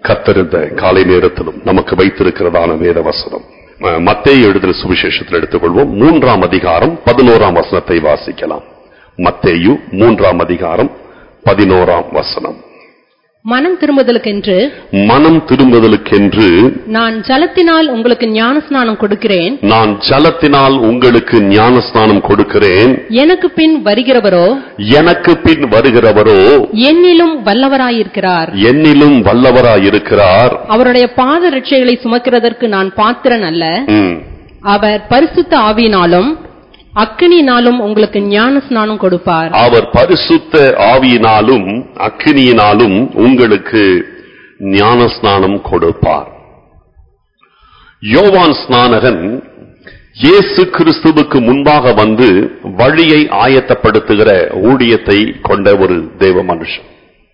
கத்தறிந்த காலை நேரத்திலும் நமக்கு வைத்திருக்கிறதான வேத வசனம் ம- மத்தேயு எழுதின சுவிசேஷத்தில் எடுத்துக்கொள்வோம் மூன்றாம் அதிகாரம் பதினோராம் வசனத்தை வாசிக்கலாம் மத்தேயு மூன்றாம் அதிகாரம் பதினோராம் வசனம் மனம் திரும்புதலுக்கென்று மனம் திரும்புதலுக்கென்று நான் ஜலத்தினால் உங்களுக்கு ஞானஸ்நானம் கொடுக்கிறேன் நான் ஜலத்தினால் உங்களுக்கு ஞானஸ்நானம் கொடுக்கிறேன் எனக்கு பின் வருகிறவரோ எனக்கு பின் வருகிறவரோ என்னிலும் வல்லவராயிருக்கிறார் என்னிலும் வல்லவராயிருக்கிறார் அவருடைய பாத ரட்சைகளை சுமக்கிறதற்கு நான் பாத்திரன் அல்ல ம். அவர் பரிசுத்த ஆவியினாலும் அக்கினியினாலும் உங்களுக்கு ஞானஸ்நானம் கொடுப்பார் அவர் பரிசுத்த ஆவியினாலும் அக்கினியினாலும் உங்களுக்கு ஞானஸ்நானம் கொடுப்பார் யோவான் ஸ்நானகன் இயேசு கிறிஸ்துவுக்கு முன்பாக வந்து வழியை ஆயத்தப்படுத்துகிற ஊழியத்தை கொண்ட ஒரு தேவ மனுஷன்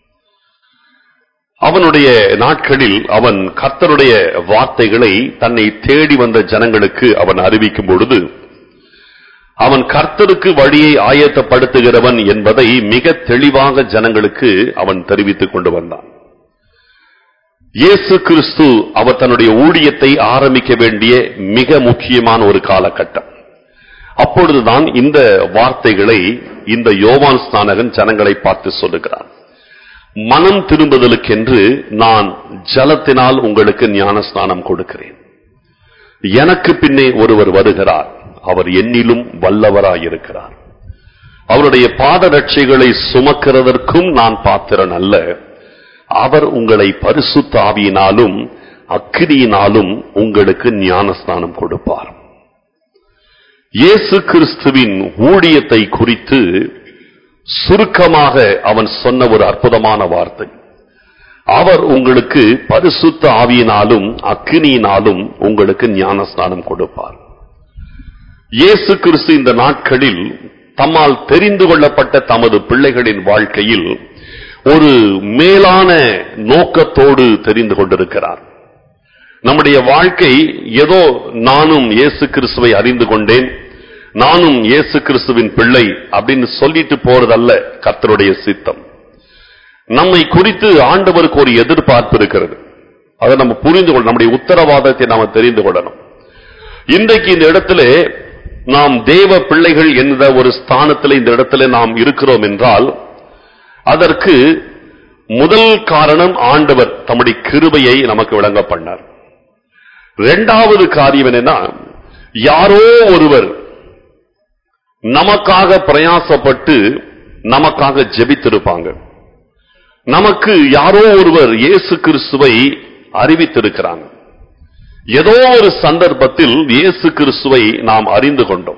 அவனுடைய நாட்களில் அவன் கர்த்தருடைய வார்த்தைகளை தன்னை தேடி வந்த ஜனங்களுக்கு அவன் அறிவிக்கும் பொழுது அவன் கர்த்தருக்கு வழியை ஆயத்தப்படுத்துகிறவன் என்பதை மிக தெளிவாக ஜனங்களுக்கு அவன் தெரிவித்துக் கொண்டு வந்தான் இயேசு கிறிஸ்து அவர் தன்னுடைய ஊழியத்தை ஆரம்பிக்க வேண்டிய மிக முக்கியமான ஒரு காலகட்டம் அப்பொழுதுதான் இந்த வார்த்தைகளை இந்த யோவான் ஸ்நானகன் ஜனங்களை பார்த்து சொல்லுகிறான் மனம் திரும்புதலுக்கென்று நான் ஜலத்தினால் உங்களுக்கு ஞான ஸ்நானம் கொடுக்கிறேன் எனக்கு பின்னே ஒருவர் வருகிறார் அவர் என்னிலும் வல்லவராயிருக்கிறார் அவருடைய பாத ரட்சைகளை சுமக்கிறதற்கும் நான் பாத்திரன் அல்ல அவர் உங்களை பரிசுத்த ஆவியினாலும் அக்கினியினாலும் உங்களுக்கு ஞானஸ்நானம் கொடுப்பார் இயேசு கிறிஸ்துவின் ஊழியத்தை குறித்து சுருக்கமாக அவன் சொன்ன ஒரு அற்புதமான வார்த்தை அவர் உங்களுக்கு பரிசுத்த ஆவியினாலும் அக்கினியினாலும் உங்களுக்கு ஞானஸ்நானம் கொடுப்பார் இயேசு கிறிஸ்து இந்த நாட்களில் தம்மால் தெரிந்து கொள்ளப்பட்ட தமது பிள்ளைகளின் வாழ்க்கையில் ஒரு மேலான நோக்கத்தோடு தெரிந்து கொண்டிருக்கிறார் நம்முடைய வாழ்க்கை ஏதோ நானும் இயேசு கிறிஸ்துவை அறிந்து கொண்டேன் நானும் இயேசு கிறிஸ்துவின் பிள்ளை அப்படின்னு சொல்லிட்டு போறதல்ல கர்த்தருடைய சித்தம் நம்மை குறித்து ஆண்டவருக்கு ஒரு எதிர்பார்ப்பு இருக்கிறது அதை நம்ம புரிந்து கொள்ள நம்முடைய உத்தரவாதத்தை நாம தெரிந்து கொள்ளணும் இன்றைக்கு இந்த இடத்துல நாம் தேவ பிள்ளைகள் என்ற ஒரு ஸ்தானத்தில் இந்த இடத்துல நாம் இருக்கிறோம் என்றால் அதற்கு முதல் காரணம் ஆண்டவர் தம்முடைய கிருபையை நமக்கு விளங்க பண்ணார் இரண்டாவது காரியம் என்னன்னா யாரோ ஒருவர் நமக்காக பிரயாசப்பட்டு நமக்காக ஜெபித்திருப்பாங்க நமக்கு யாரோ ஒருவர் இயேசு கிறிஸ்துவை அறிவித்திருக்கிறாங்க ஏதோ ஒரு சந்தர்ப்பத்தில் இயேசு கிறிஸ்துவை நாம் அறிந்து கொண்டோம்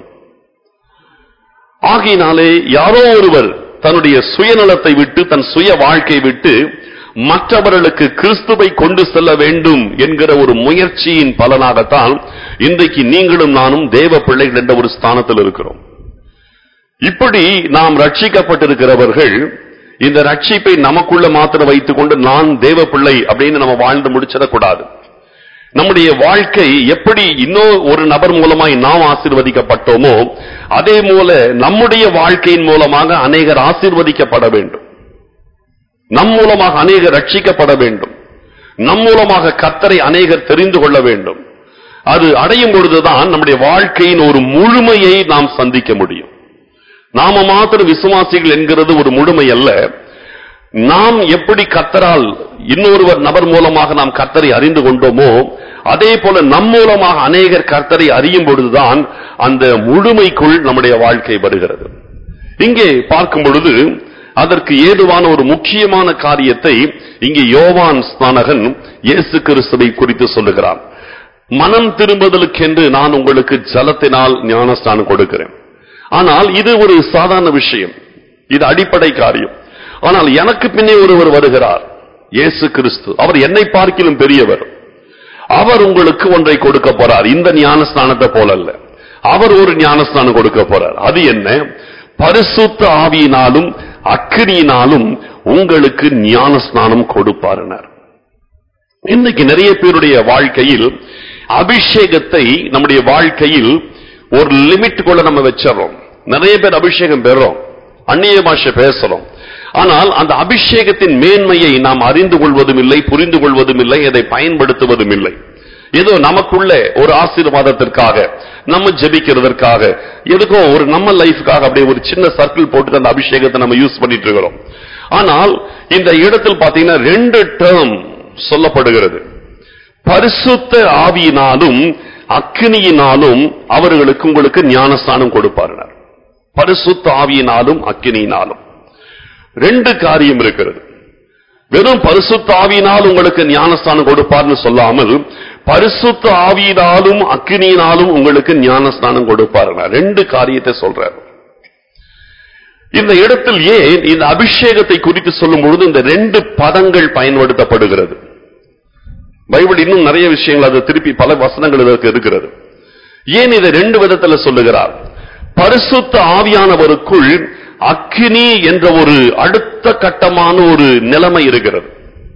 ஆகையினாலே யாரோ ஒருவர் தன்னுடைய சுயநலத்தை விட்டு தன் சுய வாழ்க்கை விட்டு மற்றவர்களுக்கு கிறிஸ்துவை கொண்டு செல்ல வேண்டும் என்கிற ஒரு முயற்சியின் பலனாகத்தான் இன்றைக்கு நீங்களும் நானும் தேவ பிள்ளைகள் என்ற ஒரு ஸ்தானத்தில் இருக்கிறோம் இப்படி நாம் ரட்சிக்கப்பட்டிருக்கிறவர்கள் இந்த ரட்சிப்பை நமக்குள்ள மாத்திரம் வைத்துக் கொண்டு நான் தேவ பிள்ளை அப்படின்னு நம்ம வாழ்ந்து முடிச்சிடக்கூடாது நம்முடைய வாழ்க்கை எப்படி இன்னொரு ஒரு நபர் மூலமாய் நாம் ஆசீர்வதிக்கப்பட்டோமோ அதே போல நம்முடைய வாழ்க்கையின் மூலமாக அநேகர் ஆசீர்வதிக்கப்பட வேண்டும் நம் மூலமாக அநேகர் ரட்சிக்கப்பட வேண்டும் நம் மூலமாக கத்தரை அநேகர் தெரிந்து கொள்ள வேண்டும் அது அடையும் பொழுதுதான் நம்முடைய வாழ்க்கையின் ஒரு முழுமையை நாம் சந்திக்க முடியும் நாம மாத்திரம் விசுவாசிகள் என்கிறது ஒரு முழுமை அல்ல நாம் எப்படி கத்தரால் இன்னொருவர் நபர் மூலமாக நாம் கர்த்தரை அறிந்து கொண்டோமோ அதே போல நம் மூலமாக அநேகர் கர்த்தரை அறியும் பொழுதுதான் அந்த முழுமைக்குள் நம்முடைய வாழ்க்கை வருகிறது இங்கே பார்க்கும் பொழுது அதற்கு ஏதுவான ஒரு முக்கியமான காரியத்தை இங்கே யோவான் ஸ்நானகன் இயேசு கிறிஸ்துவை குறித்து சொல்லுகிறான் மனம் திரும்புதலுக்கென்று நான் உங்களுக்கு ஜலத்தினால் ஞானஸ்தானம் கொடுக்கிறேன் ஆனால் இது ஒரு சாதாரண விஷயம் இது அடிப்படை காரியம் ஆனால் எனக்கு பின்னே ஒருவர் வருகிறார் இயேசு கிறிஸ்து அவர் என்னை பார்க்கிலும் பெரியவர் அவர் உங்களுக்கு ஒன்றை கொடுக்க போறார் இந்த ஞானஸ்நானத்தை போல அல்ல அவர் ஒரு ஞானஸ்நானம் கொடுக்க போறார் அது என்ன பரிசுத்த ஆவியினாலும் அக்கினியினாலும் உங்களுக்கு ஞானஸ்நானம் கொடுப்பாருனர் இன்னைக்கு நிறைய பேருடைய வாழ்க்கையில் அபிஷேகத்தை நம்முடைய வாழ்க்கையில் ஒரு லிமிட்டுக்குள்ள நம்ம வச்சிடறோம் நிறைய பேர் அபிஷேகம் பெறோம் அந்நிய பாஷை பேசுறோம் ஆனால் அந்த அபிஷேகத்தின் மேன்மையை நாம் அறிந்து கொள்வதும் இல்லை புரிந்து கொள்வதும் இல்லை அதை பயன்படுத்துவதும் இல்லை ஏதோ நமக்குள்ள ஒரு ஆசீர்வாதத்திற்காக நம்ம ஜெபிக்கிறதற்காக எதுக்கோ ஒரு நம்ம லைஃப்காக அப்படியே ஒரு சின்ன சர்க்கிள் போட்டு அந்த அபிஷேகத்தை நம்ம யூஸ் பண்ணிட்டு இருக்கிறோம் ஆனால் இந்த இடத்தில் பாத்தீங்கன்னா ரெண்டு டேர்ம் சொல்லப்படுகிறது பரிசுத்த ஆவியினாலும் அக்கினியினாலும் அவர்களுக்கு உங்களுக்கு ஞானஸ்தானம் கொடுப்பார்கள் பரிசுத்த ஆவியினாலும் அக்கினியினாலும் ரெண்டு காரியம் இருக்கிறது வெறும் பரிசுத்த ஆவியினால் உங்களுக்கு ஞானஸ்தானம் கொடுப்பார்னு சொல்லாமல் பரிசுத்த ஆவியினாலும் அக்கினியினாலும் உங்களுக்கு ஞானஸ்தானம் கொடுப்பாருங்க ரெண்டு காரியத்தை சொல்றாரு இந்த இடத்தில் ஏன் இந்த அபிஷேகத்தை குறித்து சொல்லும் பொழுது இந்த ரெண்டு பதங்கள் பயன்படுத்தப்படுகிறது பைபிள் இன்னும் நிறைய விஷயங்கள் அது திருப்பி பல வசனங்கள் இதற்கு இருக்கிறது ஏன் இதை ரெண்டு விதத்துல சொல்லுகிறார் பரிசுத்த ஆவியானவருக்குள் அக்கினி என்ற ஒரு அடுத்த கட்டமான ஒரு நிலைமை இருக்கிறது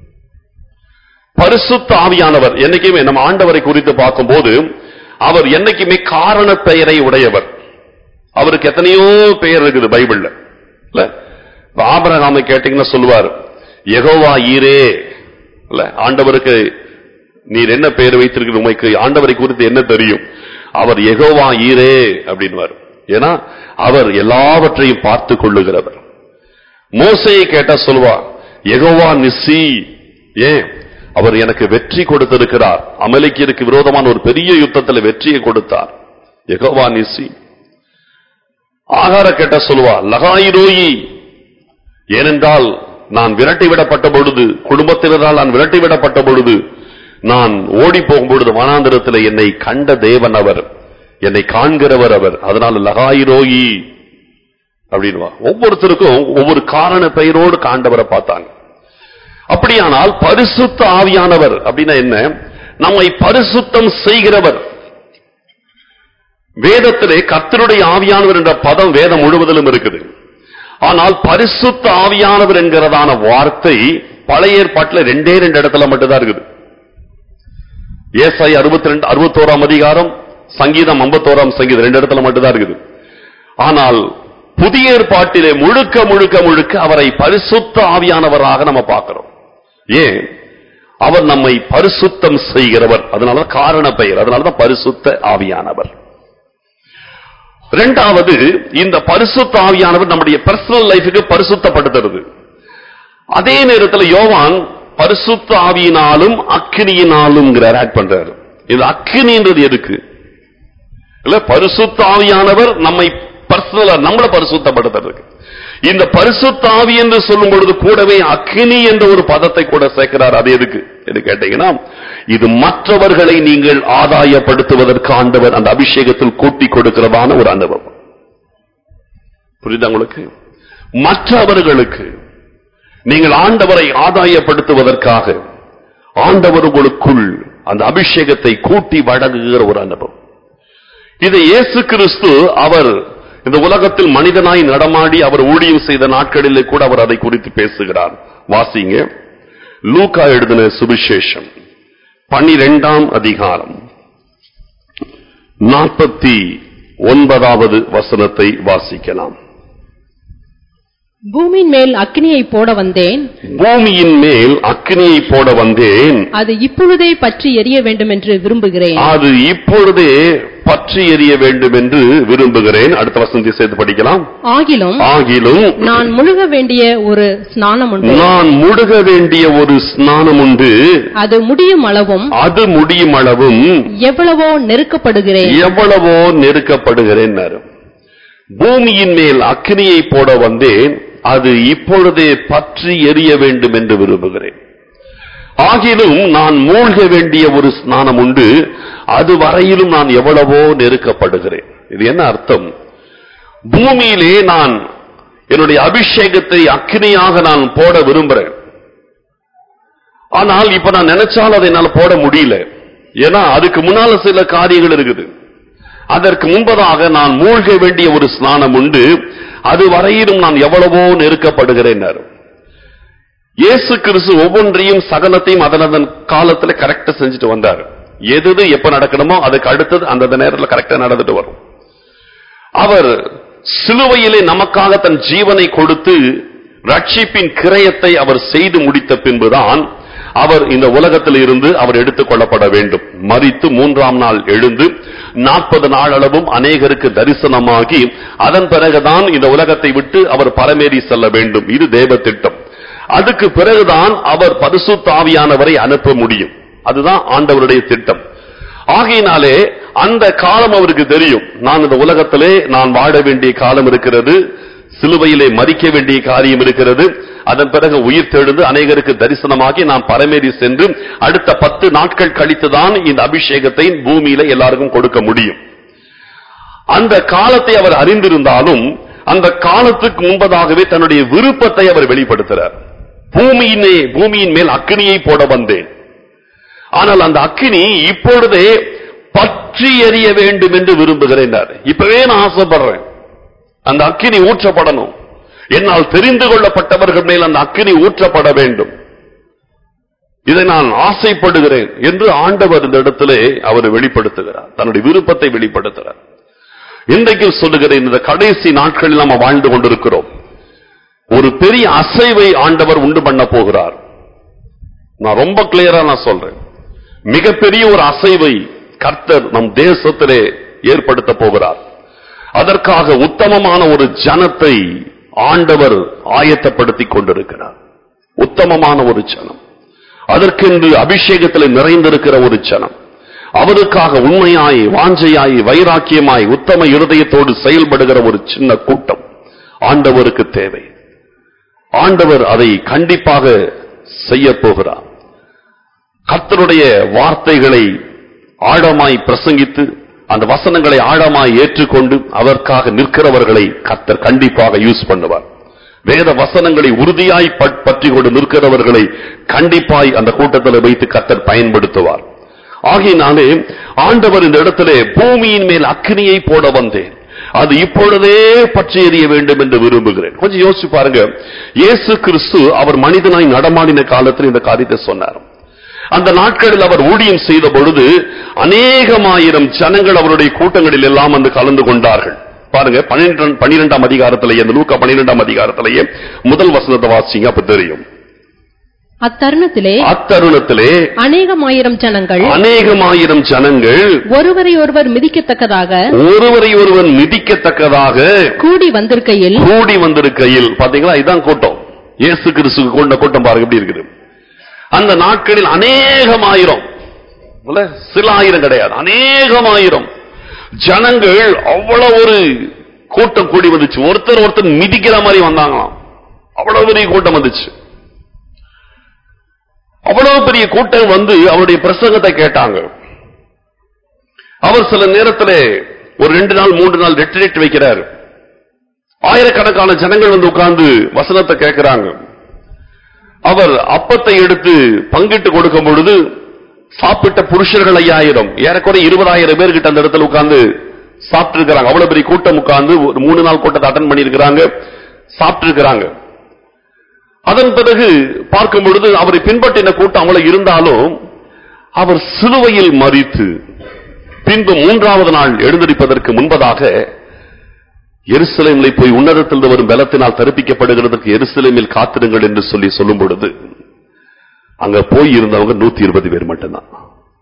பரிசுத்த ஆவியானவர் என்னைக்குமே நம்ம ஆண்டவரை குறித்து பார்க்கும்போது அவர் என்னைக்குமே காரண பெயரை உடையவர் அவருக்கு எத்தனையோ பெயர் இருக்குது பைபிள்ல இல்ல இப்ப ஆபிரகாமை கேட்டீங்கன்னா சொல்லுவார் யெகோவா ஈரே இல்ல ஆண்டவருக்கு நீர் என்ன பெயர் வைத்திருக்கிற உமைக்கு ஆண்டவரை குறித்து என்ன தெரியும் அவர் யெகோவா ஈரே அப்படின்வார் ஏன்னா அவர் எல்லாவற்றையும் பார்த்து கொள்ளுகிறவர் மோசையை கேட்டா சொல்லுவா யெகோவா நிசி ஏன் அவர் எனக்கு வெற்றி கொடுத்திருக்கிறார் அமலிக்கிற்கு விரோதமான ஒரு பெரிய யுத்தத்தில் வெற்றியை கொடுத்தார் யெகோவா நிசி ஆகார கேட்ட சொல்லுவா லகாயிரோயி ஏனென்றால் நான் விரட்டி விடப்பட்ட பொழுது குடும்பத்தினரால் நான் விரட்டி விடப்பட்ட பொழுது நான் ஓடி போகும் பொழுது வனாந்திரத்தில் என்னை கண்ட தேவன் அவர் என்னை காண்கிறவர் அவர் அதனால லகாயிரோயி அப்படின்வா ஒவ்வொருத்தருக்கும் ஒவ்வொரு காரண பெயரோடு காண்டவரை பார்த்தாங்க அப்படியானால் பரிசுத்த ஆவியானவர் அப்படின்னா என்ன நம்மை பரிசுத்தம் செய்கிறவர் வேதத்திலே கர்த்தருடைய ஆவியானவர் என்ற பதம் வேதம் முழுவதிலும் இருக்குது ஆனால் பரிசுத்த ஆவியானவர் என்கிறதான வார்த்தை பழைய ஏற்பாட்டில் ரெண்டே ரெண்டு இடத்துல மட்டும்தான் இருக்குது ஏசாய் அறுபத்தி ரெண்டு அறுபத்தோராம் அதிகாரம் சங்கீதம் ஐம்பத்தோராம் சங்கீதம் ரெண்டு இடத்துல மட்டும்தான் இருக்குது ஆனால் புதிய ஏற்பாட்டிலே முழுக்க முழுக்க முழுக்க அவரை பரிசுத்த ஆவியானவராக நம்ம பார்க்கிறோம் ஏன் அவர் நம்மை பரிசுத்தம் செய்கிறவர் அதனால காரண பெயர் அதனாலதான் பரிசுத்த ஆவியானவர் இரண்டாவது இந்த பரிசுத்த ஆவியானவர் நம்முடைய பர்சனல் லைஃபுக்கு பரிசுத்தப்படுத்துறது அதே நேரத்தில் யோவான் பரிசுத்த ஆவியினாலும் அக்கினியினாலும் ஆட் பண்றாரு இது அக்கினின்றது எதுக்கு இல்ல பரிசுத்த ஆவியானவர் நம்மை பர்சனலா நம்மளை பரிசுத்தப்படுத்துறதுக்கு இந்த பரிசுத்த ஆவி என்று சொல்லும் பொழுது கூடவே அக்கினி என்ற ஒரு பதத்தை கூட சேர்க்கிறார் அது எதுக்கு என்று கேட்டீங்கன்னா இது மற்றவர்களை நீங்கள் ஆதாயப்படுத்துவதற்கு ஆண்டவர் அந்த அபிஷேகத்தில் கூட்டி கொடுக்கிறதான ஒரு அனுபவம் புரியுதா உங்களுக்கு மற்றவர்களுக்கு நீங்கள் ஆண்டவரை ஆதாயப்படுத்துவதற்காக ஆண்டவர் உங்களுக்குள் அந்த அபிஷேகத்தை கூட்டி வழங்குகிற ஒரு அனுபவம் இதை இயேசு கிறிஸ்து அவர் இந்த உலகத்தில் மனிதனாய் நடமாடி அவர் ஊழியம் செய்த நாட்களிலே கூட அவர் அதை குறித்து பேசுகிறார் வாசிங்க லூக்கா எழுதின சுவிசேஷம் பனிரெண்டாம் அதிகாரம் நாற்பத்தி ஒன்பதாவது வசனத்தை வாசிக்கலாம் பூமியின் மேல் அக்கினியை போட வந்தேன் பூமியின் மேல் அக்னியை போட வந்தேன் அது இப்பொழுதே பற்றி எரிய வேண்டும் என்று விரும்புகிறேன் அது இப்பொழுதே பற்றி எறிய வேண்டும் என்று விரும்புகிறேன் அடுத்த வசனத்தை சேர்த்து படிக்கலாம் ஆகிலும் ஆகிலும் நான் முழுக வேண்டிய ஒரு ஸ்நானம் உண்டு நான் முடுக வேண்டிய ஒரு ஸ்நானம் உண்டு அது முடியும் அளவும் அது முடியும் அளவும் எவ்வளவோ நெருக்கப்படுகிறேன் எவ்வளவோ நெருக்கப்படுகிறேன் பூமியின் மேல் அக்னியை போட வந்தேன் அது இப்பொழுதே பற்றி எரிய வேண்டும் என்று விரும்புகிறேன் ஆகிலும் நான் மூழ்க வேண்டிய ஒரு ஸ்நானம் உண்டு அது வரையிலும் நான் எவ்வளவோ நெருக்கப்படுகிறேன் இது என்ன அர்த்தம் பூமியிலே நான் என்னுடைய அபிஷேகத்தை அக்னியாக நான் போட விரும்புறேன் ஆனால் இப்ப நான் நினைச்சாலும் அதை என்னால போட முடியல ஏன்னா அதுக்கு முன்னால சில காரியங்கள் இருக்குது அதற்கு முன்பதாக நான் மூழ்க வேண்டிய ஒரு ஸ்நானம் உண்டு அது வரையிலும் நான் எவ்வளவோ நெருக்கப்படுகிறேன் இயேசு கிறிஸ்து ஒவ்வொன்றையும் சகனத்தையும் அதனதன் காலத்துல கரெக்டா செஞ்சுட்டு வந்தார் எது எது எப்ப நடக்கணுமோ அதுக்கு அடுத்தது அந்த நேரத்தில் கரெக்டா நடந்துட்டு வரும் அவர் சிலுவையிலே நமக்காக தன் ஜீவனை கொடுத்து ரட்சிப்பின் கிரயத்தை அவர் செய்து முடித்த பின்புதான் அவர் இந்த உலகத்தில் இருந்து அவர் எடுத்துக் கொள்ளப்பட வேண்டும் மரித்து மூன்றாம் நாள் எழுந்து நாற்பது நாளளவும் அநேகருக்கு தரிசனமாகி அதன் பிறகுதான் இந்த உலகத்தை விட்டு அவர் பரமேறி செல்ல வேண்டும் இது தேவ திட்டம் அதுக்கு பிறகுதான் அவர் பரிசுத்தாவியானவரை அனுப்ப முடியும் அதுதான் ஆண்டவருடைய திட்டம் ஆகையினாலே அந்த காலம் அவருக்கு தெரியும் நான் இந்த உலகத்திலே நான் வாழ வேண்டிய காலம் இருக்கிறது சிலுவையிலே மறிக்க வேண்டிய காரியம் இருக்கிறது அதன் பிறகு உயிர் தெழுந்து அநேகருக்கு தரிசனமாகி நாம் பரமேறி சென்று அடுத்த பத்து நாட்கள் கழித்துதான் இந்த அபிஷேகத்தை பூமியில எல்லாருக்கும் கொடுக்க முடியும் அந்த காலத்தை அவர் அறிந்திருந்தாலும் அந்த காலத்துக்கு முன்பதாகவே தன்னுடைய விருப்பத்தை அவர் வெளிப்படுத்துறார் பூமியினே பூமியின் மேல் அக்கினியை போட வந்தேன் ஆனால் அந்த அக்கினி இப்பொழுதே பற்றி எறிய வேண்டும் என்று விரும்புகிறேன் இப்பவே நான் ஆசைப்படுறேன் அந்த அக்கினி ஊற்றப்படணும் என்னால் தெரிந்து கொள்ளப்பட்டவர்கள் மேல் அந்த அக்கினி ஊற்றப்பட வேண்டும் இதை நான் ஆசைப்படுகிறேன் என்று ஆண்டவர் இந்த இடத்திலே அவர் வெளிப்படுத்துகிறார் தன்னுடைய விருப்பத்தை வெளிப்படுத்துகிறார் இன்றைக்கு சொல்லுகிறேன் இந்த கடைசி நாட்களில் நாம் வாழ்ந்து கொண்டிருக்கிறோம் ஒரு பெரிய அசைவை ஆண்டவர் உண்டு பண்ண போகிறார் நான் ரொம்ப கிளியரா நான் சொல்றேன் மிகப்பெரிய ஒரு அசைவை கர்த்தர் நம் தேசத்திலே ஏற்படுத்த போகிறார் அதற்காக உத்தமமான ஒரு ஜனத்தை ஆண்டவர் ஆயத்தப்படுத்திக் கொண்டிருக்கிறார் உத்தமமான ஒரு ஜனம் அதற்கென்று அபிஷேகத்தில் நிறைந்திருக்கிற ஒரு ஜனம் அவருக்காக உண்மையாய் வாஞ்சையாய் வைராக்கியமாய் உத்தம இருதயத்தோடு செயல்படுகிற ஒரு சின்ன கூட்டம் ஆண்டவருக்கு தேவை ஆண்டவர் அதை கண்டிப்பாக செய்ய போகிறார் கர்த்தருடைய வார்த்தைகளை ஆழமாய் பிரசங்கித்து அந்த வசனங்களை ஆழமாய் ஏற்றுக்கொண்டு அதற்காக நிற்கிறவர்களை கர்த்தர் கண்டிப்பாக யூஸ் பண்ணுவார் வேத வசனங்களை உறுதியாய் பட்- பற்றி கொண்டு நிற்கிறவர்களை கண்டிப்பாய் அந்த கூட்டத்தில் வைத்து கர்த்தர் பயன்படுத்துவார் ஆகையினாலே ஆண்டவர் இந்த இடத்திலே பூமியின் மேல் அக்கினியை போட வந்தேன் அது இப்பொழுதே பற்றி எறிய வேண்டும் என்று விரும்புகிறேன் கொஞ்சம் யோசிச்சு பாருங்க இயேசு கிறிஸ்து அவர் மனிதனாய் நடமாடின காலத்தில் இந்த காரியத்தை சொன்னார் அந்த நாட்களில் அவர் ஊழியம் செய்த பொழுது அநேகமாயிரம் ஜனங்கள் அவருடைய கூட்டங்களில் எல்லாம் வந்து கலந்து கொண்டார்கள் பாருங்க பன்னிரெண்டாம் பன்னிரெண்டாம் அதிகாரத்திலேயே அந்த லூக்கா பன்னிரெண்டாம் அதிகாரத்திலேயே முதல் வசனத்தை வாசிங்க அப்ப தெரியும் அத்தருணத்திலே அத்தருணத்திலே அநேகமாயிரம் ஜனங்கள் அநேகமாயிரம் ஜனங்கள் ஒருவரை ஒருவர் மிதிக்கத்தக்கதாக ஒருவரை ஒருவன் மிதிக்கத்தக்கதாக கூடி வந்திருக்கையில் கூடி வந்திருக்கையில் பாத்தீங்களா இதான் கூட்டம் இயேசு கிறிஸ்துக்கு கொண்ட கூட்டம் பாருங்க எப்படி இருக்குது அந்த நாட்களில் அநேகமாயிரம் இல்ல, சில ஆயிரம் கிடையாது அநேகமாயிரம் ஜனங்கள் அவ்வளவு ஒரு கூட்டம் கூடி வந்துச்சு ஒருத்தர் ஒருத்தர் மிதிக்கிற மாதிரி வந்தாங்களாம் அவ்வளவு பெரிய கூட்டம் வந்துச்சு அவ்வளவு பெரிய கூட்டம் வந்து அவருடைய பிரசங்கத்தை கேட்டாங்க அவர் சில நேரத்தில் ஒரு ரெண்டு நாள் மூன்று நாள் ரெட்ரேட் வைக்கிறார் ஆயிரக்கணக்கான ஜனங்கள் வந்து உட்கார்ந்து வசனத்தை கேட்கிறாங்க அவர் அப்பத்தை எடுத்து பங்கிட்டு கொடுக்கும் பொழுது சாப்பிட்ட புருஷர்கள் ஐயாயிரம் ஏறக்குறைய இருபதாயிரம் பேர் கிட்ட அந்த இடத்துல உட்கார்ந்து சாப்பிட்டு இருக்கிறாங்க அவ்வளவு பெரிய கூட்டம் உட்கார்ந்து ஒரு மூணு நாள் கூட்டத்தை அட்டன் பண்ணியிருக்கிறாங்க சாப்பிட்டு இருக்கிறாங்க அதன் பிறகு பார்க்கும் பொழுது அவரை பின்பற்றின கூட்டம் அவ்வளவு இருந்தாலும் அவர் சிலுவையில் மறித்து பின்பு மூன்றாவது நாள் எழுந்திருப்பதற்கு முன்பதாக எருசலேமில் போய் உன்னதத்தில் வரும் பலத்தினால் தரிப்பிக்கப்படுகிறதற்கு எருசலேமில் காத்திருங்கள் என்று சொல்லி சொல்லும் பொழுது அங்க போய் இருந்தவங்க நூத்தி இருபது பேர் மட்டும்தான்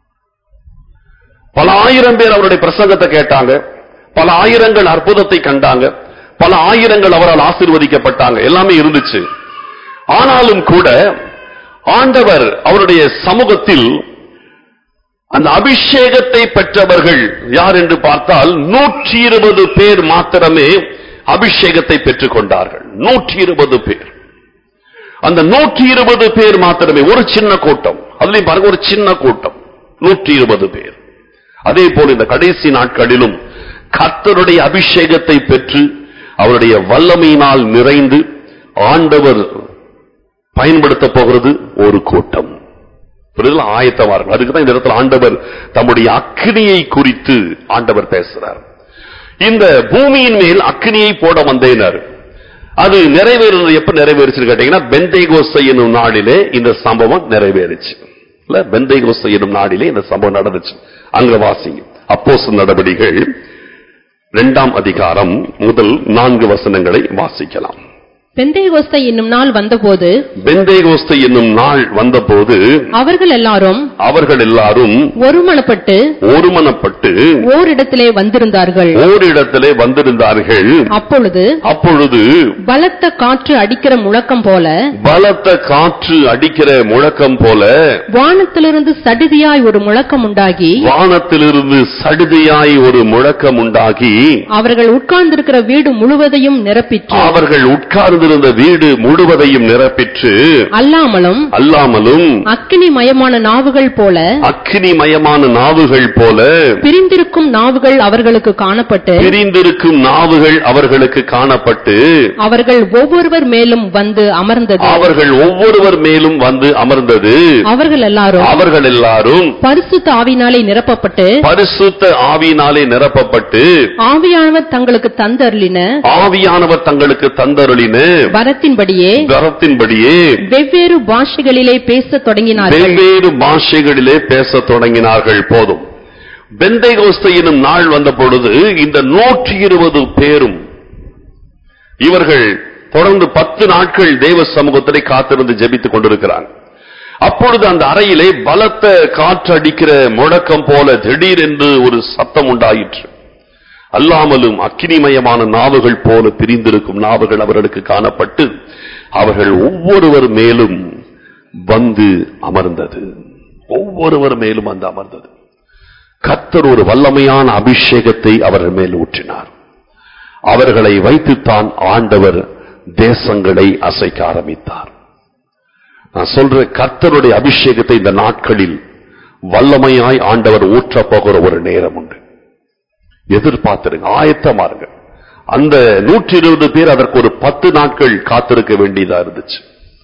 பல ஆயிரம் பேர் அவருடைய பிரசங்கத்தை கேட்டாங்க பல ஆயிரங்கள் அற்புதத்தை கண்டாங்க பல ஆயிரங்கள் அவரால் ஆசீர்வதிக்கப்பட்டாங்க எல்லாமே இருந்துச்சு ஆனாலும் கூட ஆண்டவர் அவருடைய சமூகத்தில் அந்த அபிஷேகத்தை பெற்றவர்கள் யார் என்று பார்த்தால் நூற்றி இருபது பேர் மாத்திரமே அபிஷேகத்தை பெற்றுக் கொண்டார்கள் நூற்றி இருபது பேர் அந்த நூற்றி இருபது பேர் மாத்திரமே ஒரு சின்ன கூட்டம் அதுலயும் பாருங்க ஒரு சின்ன கூட்டம் நூற்றி இருபது பேர் அதே போல இந்த கடைசி நாட்களிலும் கர்த்தருடைய அபிஷேகத்தை பெற்று அவருடைய வல்லமையினால் நிறைந்து ஆண்டவர் பயன்படுத்த போகிறது ஒரு கூட்டம் புரிதல் ஆயத்தமார்கள் அதுக்கு தான் இந்த இடத்துல ஆண்டவர் தம்முடைய அக்கினியை குறித்து ஆண்டவர் பேசுறார் இந்த பூமியின் மேல் அக்கினியை போட வந்தேனர் அது நிறைவேறுறது எப்ப நிறைவேறுச்சுன்னு கேட்டீங்கன்னா பெந்தைகோசை என்னும் நாளிலே இந்த சம்பவம் நிறைவேறுச்சு இல்ல பெந்தைகோசை என்னும் நாளிலே இந்த சம்பவம் நடந்துச்சு அங்க வாசிங்க அப்போஸ் நடவடிக்கைகள் இரண்டாம் அதிகாரம் முதல் நான்கு வசனங்களை வாசிக்கலாம் பெந்தேகோஸ்தை என்னும் நாள் வந்தபோது பெந்தேகோஸ்து என்னும் நாள் வந்தபோது அவர்கள் எல்லாரும் அவர்கள் எல்லாரும் ஒருமனப்பட்டு ஒருமனப்பட்டு ஓரிடத்திலே வந்திருந்தார்கள் ஓரிடத்திலே வந்திருந்தார்கள் அப்பொழுது அப்பொழுது பலத்த காற்று அடிக்கிற முழக்கம் போல பலத்த காற்று அடிக்கிற முழக்கம் போல வானத்திலிருந்து சடுதியாய் ஒரு முழக்கம் உண்டாகி வானத்திலிருந்து சடுதியாய் ஒரு முழக்கம் உண்டாகி அவர்கள் உட்கார்ந்திருக்கிற வீடு முழுவதையும் நிரப்பிற்று அவர்கள் உட்கார்ந்திருந்த வீடு முழுவதையும் நிரப்பிற்று அல்லாமலும் அல்லாமலும் அக்கினிமயமான நாவுகள் போல அக்கினிமயமான நாவுகள் போல பிரிந்திருக்கும் நாவுகள் அவர்களுக்கு காணப்பட்டு பிரிந்திருக்கும் நாவுகள் அவர்களுக்கு காணப்பட்டு அவர்கள் ஒவ்வொருவர் மேலும் வந்து அமர்ந்தது அவர்கள் ஒவ்வொருவர் மேலும் வந்து அமர்ந்தது அவர்கள் எல்லாரும் அவர்கள் எல்லாரும் பரிசுத்த ஆவினாலே நிரப்பப்பட்டு பரிசுத்த ஆவியினாலே நிரப்பப்பட்டு ஆவியானவர் தங்களுக்கு தந்தருளின ஆவியானவர் தங்களுக்கு தந்தருளின வரத்தின்படியே வரத்தின்படியே வெவ்வேறு பாஷைகளிலே பேசத் தொடங்கினார்கள் வெவ்வேறு பாஷைகளிலே பேசத் தொடங்கினார்கள் போதும் பெந்தைகோஸ்தை எனும் நாள் வந்த பொழுது இந்த நூற்றி இருபது பேரும் இவர்கள் தொடர்ந்து பத்து நாட்கள் தேவ சமூகத்திலே காத்திருந்து ஜெபித்துக் கொண்டிருக்கிறாங்க அப்பொழுது அந்த அறையிலே பலத்த காற்றடிக்கிற முழக்கம் போல திடீரென்று ஒரு சத்தம் உண்டாயிற்று அல்லாமலும் அக்கினிமயமான நாவுகள் போல பிரிந்திருக்கும் நாவுகள் அவர்களுக்கு காணப்பட்டு அவர்கள் ஒவ்வொருவர் மேலும் வந்து அமர்ந்தது ஒவ்வொருவர் மேலும் வந்து அமர்ந்தது கர்த்தர் ஒரு வல்லமையான அபிஷேகத்தை அவர்கள் மேல் ஊற்றினார் அவர்களை வைத்துத்தான் ஆண்டவர் தேசங்களை அசைக்க ஆரம்பித்தார் நான் சொல்ற கர்த்தருடைய அபிஷேகத்தை இந்த நாட்களில் வல்லமையாய் ஆண்டவர் ஊற்றப் போகிற ஒரு நேரம் உண்டு எதிர்பார்த்திருங்க ஆயத்தமா இருங்க அந்த நூற்றி இருபது பேர் அதற்கு ஒரு பத்து நாட்கள் காத்திருக்க வேண்டியதா இருந்துச்சு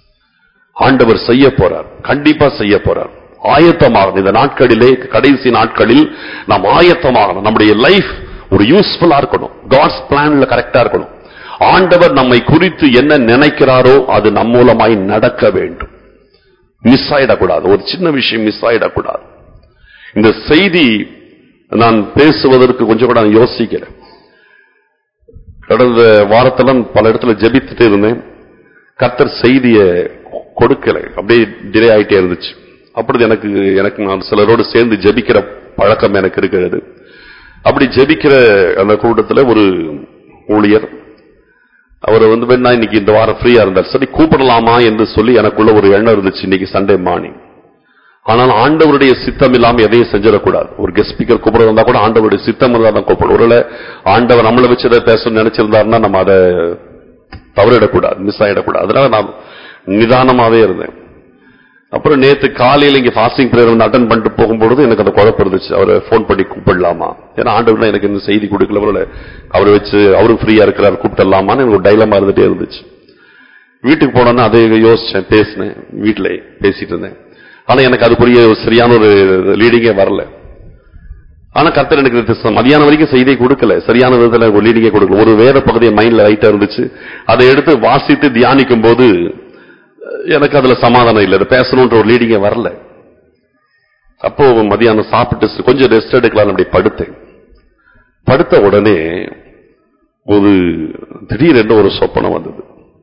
ஆண்டவர் செய்ய போறார் கண்டிப்பா செய்ய போறார் ஆயத்தமாகணும் இந்த நாட்களிலே கடைசி நாட்களில் நாம் ஆயத்தமாகணும் நம்முடைய லைஃப் ஒரு யூஸ்ஃபுல்லா இருக்கணும் காட்ஸ் பிளான்ல கரெக்டா இருக்கணும் ஆண்டவர் நம்மை குறித்து என்ன நினைக்கிறாரோ அது நம் மூலமாய் நடக்க வேண்டும் மிஸ் ஆயிடக்கூடாது ஒரு சின்ன விஷயம் மிஸ் ஆயிடக்கூடாது இந்த செய்தி நான் பேசுவதற்கு கொஞ்சம் கூட நான் யோசிக்கிறேன் கடந்த வாரத்தெல்லாம் பல இடத்துல ஜெபித்துட்டு இருந்தேன் கர்த்தர் செய்திய கொடுக்கல அப்படியே டிலே ஆயிட்டே இருந்துச்சு அப்பொழுது எனக்கு எனக்கு நான் சிலரோடு சேர்ந்து ஜெபிக்கிற பழக்கம் எனக்கு இருக்கிறது அப்படி ஜெபிக்கிற அந்த கூட்டத்தில் ஒரு ஊழியர் அவர் வந்து வேணா இன்னைக்கு இந்த வாரம் ஃப்ரீயா இருந்தார் சரி கூப்பிடலாமா என்று சொல்லி எனக்குள்ள ஒரு எண்ணம் இருந்துச்சு இன்னைக்கு சண்டே மார்னிங் ஆனால் ஆண்டவருடைய சித்தம் இல்லாம எதையும் செஞ்சிடக்கூடாது ஒரு கெஸ்ட் ஸ்பீக்கர் கூப்பிட வந்தா கூட ஆண்டவருடைய சித்தம் இருந்தா தான் கூப்பிடும் ஒருவேளை ஆண்டவர் நம்மளை வச்சு எதை பேசணும்னு நினைச்சிருந்தாருன்னா நம்ம அதை தவறிடக்கூடாது மிஸ் ஆயிடக்கூடாது அதனால நான் நிதானமாவே இருந்தேன் அப்புறம் நேத்து காலையில இங்க ஃபாஸ்டிங் பிரேயர் வந்து அட்டன் பண்ணிட்டு போகும்பொழுது எனக்கு அந்த குழப்பம் இருந்துச்சு அவரை ஃபோன் பண்ணி கூப்பிடலாமா ஏன்னா ஆண்டவர் எனக்கு இந்த செய்தி கொடுக்கல ஒருவேளை அவரை வச்சு அவரும் ஃப்ரீயா இருக்கிறார் கூப்பிடலாமான்னு எனக்கு ஒரு டைலமா இருந்துட்டே இருந்துச்சு வீட்டுக்கு போனோன்னா அதை யோசிச்சேன் பேசினேன் வீட்டுல பேசிட்டு இருந்தேன் ஆனா எனக்கு அதுக்குரிய ஒரு சரியான ஒரு லீடிங்கே வரல ஆனா கர்த்தர் எனக்கு இது மதியானம் வரைக்கும் செய்தியை கொடுக்கல சரியான விதத்துல ஒரு லீடிங்கே கொடுக்கல ஒரு வேற பகுதியை மைண்ட்ல ரைட்டா இருந்துச்சு அதை எடுத்து வாசித்து தியானிக்கும் போது எனக்கு அதுல சமாதானம் இல்லை அது பேசணுன்ற ஒரு லீடிங்கே வரல அப்போ மதியானம் சாப்பிட்டு கொஞ்சம் ரெஸ்ட் எடுக்கலாம் அப்படி படுத்தேன் படுத்த உடனே ஒரு திடீரென்று ஒரு சொப்பனம் வந்தது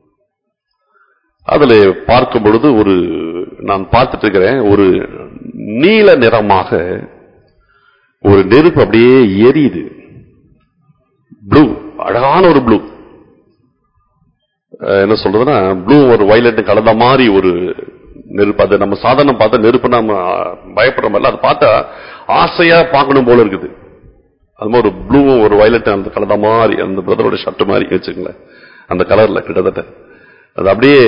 அதுல பார்க்கும் பொழுது ஒரு நான் பார்த்துட்டு இருக்கிறேன் ஒரு நீல நிறமாக ஒரு நெருப்பு அப்படியே எரியுது ப்ளூ அழகான ஒரு ப்ளூ என்ன சொல்றதுன்னா ப்ளூ ஒரு வயலட் கலந்த மாதிரி ஒரு நெருப்பு அது நம்ம சாதாரண பார்த்தா நெருப்பு நம்ம பயப்படுற மாதிரில அதை பார்த்தா ஆசையா பார்க்கணும் போல இருக்குது அது மாதிரி ஒரு ப்ளூவும் ஒரு வயலட் அந்த கலந்த மாதிரி அந்த பிரதரோட ஷர்ட் மாதிரி வச்சுங்களேன் அந்த கலர்ல கிட்டத்தட்ட அது அப்படியே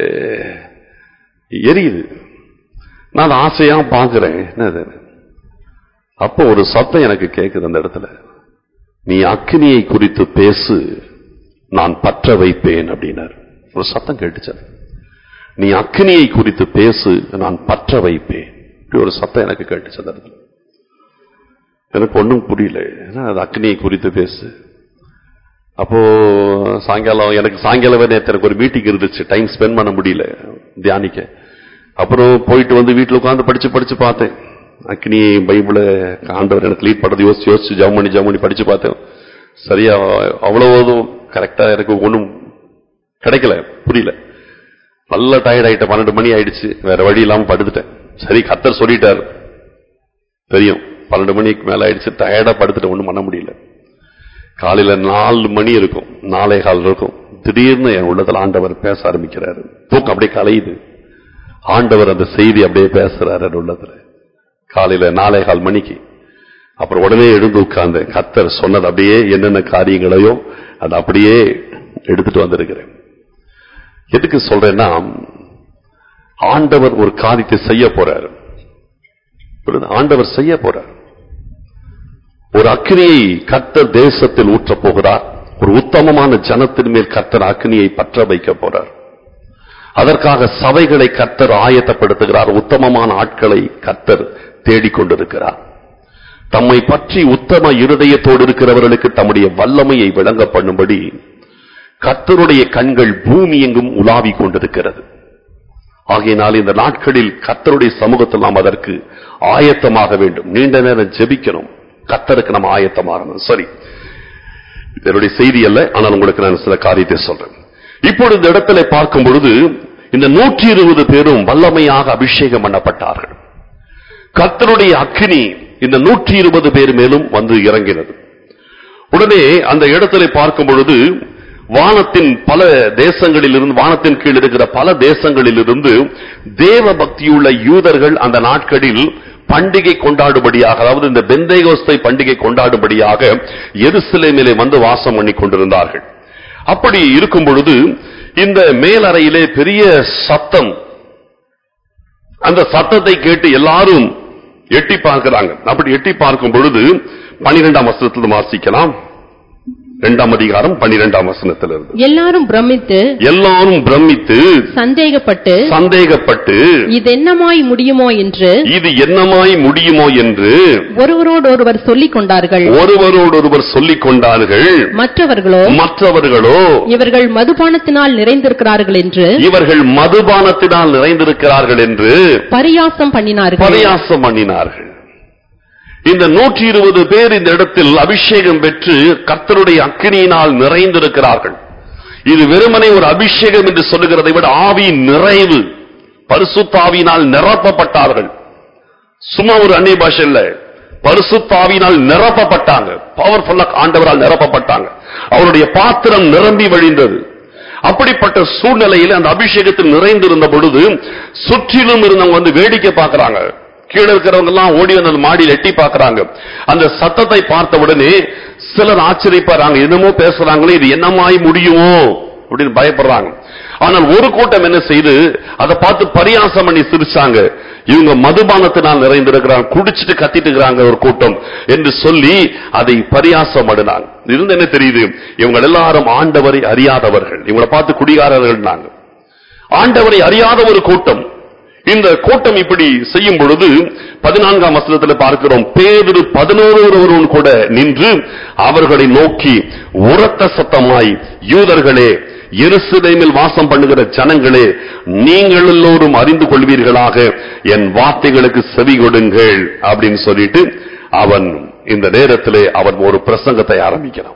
எரியுது நான் அதை ஆசையா பார்க்கிறேன் என்னது அப்போ ஒரு சத்தம் எனக்கு கேட்குது அந்த இடத்துல நீ அக்னியை குறித்து பேசு நான் பற்ற வைப்பேன் அப்படின்னார் ஒரு சத்தம் கேட்டுச்சு நீ அக்னியை குறித்து பேசு நான் பற்ற வைப்பேன் இப்படி ஒரு சத்தம் எனக்கு கேட்டுச்சு அந்த இடத்துல எனக்கு ஒன்றும் புரியல ஏன்னா அது அக்னியை குறித்து பேசு அப்போ சாயங்காலம் எனக்கு சாயங்காலம் நேற்று எனக்கு ஒரு மீட்டிங் இருந்துச்சு டைம் ஸ்பெண்ட் பண்ண முடியல தியானிக்க அப்புறம் போயிட்டு வந்து வீட்டில் உட்காந்து படிச்சு படிச்சு பார்த்தேன் அக்னி பைபிளை ஆண்டவர் எனக்கு லீட் பண்றது யோசிச்சு யோசிச்சு ஜவுமணி ஜவுமணி படிச்சு பார்த்தேன் சரியா அவ்வளவு கரெக்டா எனக்கு ஒன்றும் கிடைக்கல புரியல நல்ல டயர்ட் ஆயிட்ட பன்னெண்டு மணி ஆயிடுச்சு வேற வழி இல்லாம படுத்துட்டேன் சரி கத்தர் சொல்லிட்டாரு தெரியும் பன்னெண்டு மணிக்கு மேல ஆயிடுச்சு டயர்டா படுத்துட்டு ஒண்ணும் பண்ண முடியல காலையில நாலு மணி இருக்கும் நாலே கால் இருக்கும் திடீர்னு என் உள்ளத்துல ஆண்டவர் பேச ஆரம்பிக்கிறாரு தூக்கம் அப்படியே கலையுது ஆண்டவர் அந்த செய்தி அப்படியே பேசுறாரு என் உள்ளத்துல காலையில நாலே கால் மணிக்கு அப்புறம் உடனே எழுந்து உட்கார்ந்து கத்தர் சொன்னது அப்படியே என்னென்ன காரியங்களையோ அதை அப்படியே எடுத்துட்டு வந்திருக்கிறேன் எதுக்கு சொல்றேன்னா ஆண்டவர் ஒரு காரியத்தை செய்ய போறாரு புரியுதா? ஆண்டவர் செய்ய போறார் ஒரு அக்கினியை கர்த்தர் தேசத்தில் ஊற்றப் போகிறார் ஒரு உத்தமமான ஜனத்தின் மேல் கர்த்தர் அக்கினியை பற்ற வைக்க போறார் அதற்காக சபைகளை கர்த்தர் ஆயத்தப்படுத்துகிறார் உத்தமமான ஆட்களை கர்த்தர் தேடிக்கொண்டிருக்கிறார் தம்மை பற்றி உத்தம இருதயத்தோடு இருக்கிறவர்களுக்கு தம்முடைய வல்லமையை விளங்க பண்ணும்படி கர்த்தருடைய கண்கள் பூமி எங்கும் உலாவிக் கொண்டிருக்கிறது ஆகையினால் இந்த நாட்களில் கர்த்தருடைய சமூகத்தில் நாம் அதற்கு ஆயத்தமாக வேண்டும் நீண்ட நேரம் ஜெபிக்கணும் கர்த்தருக்கு நம்ம ஆயத்தமாகணும் சரி இதனுடைய செய்தி அல்ல ஆனால் உங்களுக்கு நான் சில காரியத்தை சொல்றேன் இப்பொழுது இந்த இடத்துல பார்க்கும் பொழுது இந்த நூற்றி இருபது பேரும் வல்லமையாக அபிஷேகம் பண்ணப்பட்டார்கள் கர்த்தருடைய அக்கினி இந்த நூற்றி இருபது பேர் மேலும் வந்து இறங்கினது உடனே அந்த இடத்துல பார்க்கும் பொழுது வானத்தின் பல தேசங்களிலிருந்து வானத்தின் கீழ் இருக்கிற பல தேசங்களிலிருந்து தேவ பக்தியுள்ள யூதர்கள் அந்த நாட்களில் பண்டிகை கொண்டாடும்படியாக அதாவது இந்த பெந்தைகோஸ்தை பண்டிகை கொண்டாடும்படியாக எருசலேமிலே வந்து வாசம் பண்ணி கொண்டிருந்தார்கள் அப்படி இருக்கும் பொழுது இந்த மேலறையிலே பெரிய சத்தம் அந்த சத்தத்தை கேட்டு எல்லாரும் எட்டி பார்க்கிறாங்க அப்படி எட்டி பார்க்கும் பொழுது பனிரெண்டாம் வசனத்தில் வாசிக்கலாம் இரண்டாம் அதிகாரம் பன்னிரெண்டாம் வசனத்திலிருந்து எல்லாரும் பிரமித்து எல்லாரும் பிரமித்து சந்தேகப்பட்டு சந்தேகப்பட்டு இது என்னமாய் முடியுமோ என்று இது என்னமாய் முடியுமோ என்று ஒருவரோடொருவர் சொல்லிக் கொண்டார்கள் ஒருவரோடொருவர் சொல்லிக் கொண்டார்கள் மற்றவர்களோ மற்றவர்களோ இவர்கள் மதுபானத்தினால் நிறைந்திருக்கிறார்கள் என்று இவர்கள் மதுபானத்தினால் நிறைந்திருக்கிறார்கள் என்று பரியாசம் பண்ணினார்கள் பரியாசம் பண்ணினார்கள் இந்த நூற்றி இருபது பேர் இந்த இடத்தில் அபிஷேகம் பெற்று கர்த்தருடைய அக்கினியினால் நிறைந்திருக்கிறார்கள் இது வெறுமனே ஒரு அபிஷேகம் என்று சொல்லுகிறதை விட ஆவி நிறைவு பரிசுத்தாவினால் நிரப்பப்பட்டார்கள் சும்மா ஒரு அந்நிய பாஷை இல்ல பரிசுத்தாவினால் நிரப்பப்பட்டாங்க பவர்ஃபுல்லா ஆண்டவரால் நிரப்பப்பட்டாங்க அவருடைய பாத்திரம் நிரம்பி வழிந்தது அப்படிப்பட்ட சூழ்நிலையில் அந்த அபிஷேகத்தில் நிறைந்திருந்த பொழுது சுற்றிலும் இருந்தவங்க வந்து வேடிக்கை பார்க்கறாங்க கீழே இருக்கிறவங்க எல்லாம் ஓடி வந்து அந்த மாடியில் எட்டி பார்க்கறாங்க அந்த சத்தத்தை பார்த்த உடனே சிலர் ஆச்சரியப்படுறாங்க என்னமோ பேசுறாங்களே இது என்னமாய் முடியுமோ அப்படின்னு பயப்படுறாங்க ஆனால் ஒரு கூட்டம் என்ன செய்து அதை பார்த்து பரியாசம் பண்ணி சிரிச்சாங்க இவங்க மதுபானத்தினால் நிறைந்திருக்கிறாங்க குடிச்சிட்டு கத்திட்டு இருக்கிறாங்க ஒரு கூட்டம் என்று சொல்லி அதை பரியாசம் பண்ணினாங்க இருந்து என்ன தெரியுது இவங்க எல்லாரும் ஆண்டவரை அறியாதவர்கள் இவங்களை பார்த்து குடிகாரர்கள் ஆண்டவரை அறியாத ஒரு கூட்டம் இந்த கூட்டம் இப்படி செய்யும் பொழுது பதினான்காம் வசனத்தில் பார்க்கிறோம் பேதிரு பதினோருவரும் கூட நின்று அவர்களை நோக்கி உரத்த சத்தமாய் யூதர்களே எருசலேமில் வாசம் பண்ணுகிற ஜனங்களே நீங்கள் எல்லோரும் அறிந்து கொள்வீர்களாக என் வார்த்தைகளுக்கு செவி கொடுங்கள் அப்படின்னு சொல்லிட்டு அவன் இந்த நேரத்திலே அவன் ஒரு பிரசங்கத்தை ஆரம்பிக்கிறான்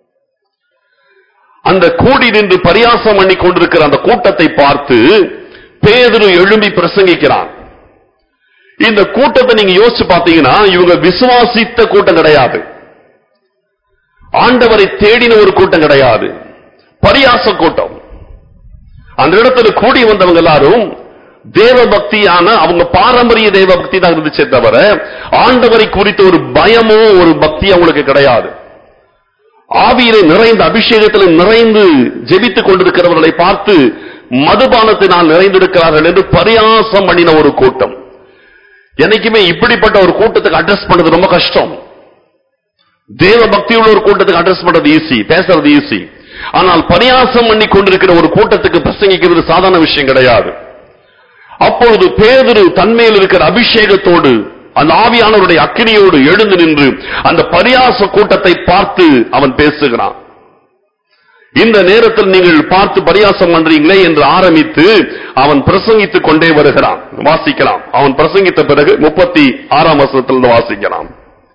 அந்த கூடி நின்று பரியாசம் பண்ணி கொண்டிருக்கிற அந்த கூட்டத்தை பார்த்து பேதுரு எழும்பி பிரசங்கிக்கிறான் இந்த கூட்டத்தை நீங்க யோசிச்சு பார்த்தீங்கன்னா இவங்க விசுவாசித்த கூட்டம் கிடையாது ஆண்டவரை தேடின ஒரு கூட்டம் கிடையாது பரியாச கூட்டம் அந்த இடத்துல கூடி வந்தவங்க எல்லாரும் தேவ பக்தியான அவங்க பாரம்பரிய தேவ பக்தி தான் இருந்துச்சே தவிர ஆண்டவரை குறித்த ஒரு பயமோ ஒரு பக்தி அவங்களுக்கு கிடையாது ஆவியிலே நிறைந்த அபிஷேகத்தில் நிறைந்து ஜெபித்துக் கொண்டிருக்கிறவர்களை பார்த்து மதுபானத்தினால் நிறைந்திருக்கிறார்கள் என்று பரியாசம் பண்ணின ஒரு கூட்டம் என்னைக்குமே இப்படிப்பட்ட ஒரு கூட்டத்துக்கு அட்ரஸ் பண்றது ரொம்ப கஷ்டம் தேவ பக்தியுள்ள ஒரு கூட்டத்துக்கு அட்ரஸ் பண்றது ஈஸி பேசுறது ஈஸி ஆனால் பரியாசம் பண்ணி கொண்டிருக்கிற ஒரு கூட்டத்துக்கு பிரசங்கிக்கிறது சாதாரண விஷயம் கிடையாது அப்பொழுது பேதுரு தன்மையில் இருக்கிற அபிஷேகத்தோடு அந்த ஆவியானவருடைய அக்கினியோடு எழுந்து நின்று அந்த பரியாச கூட்டத்தை பார்த்து அவன் பேசுகிறான் இந்த நேரத்தில் நீங்கள் பார்த்து பரியாசம் பண்றீங்களே என்று ஆரம்பித்து அவன் பிரசங்கித்துக் கொண்டே வருகிறான் வாசிக்கலாம் அவன் பிரசங்கித்த பிறகு முப்பத்தி ஆறாம் வசனத்திலிருந்து வாசிக்கலாம்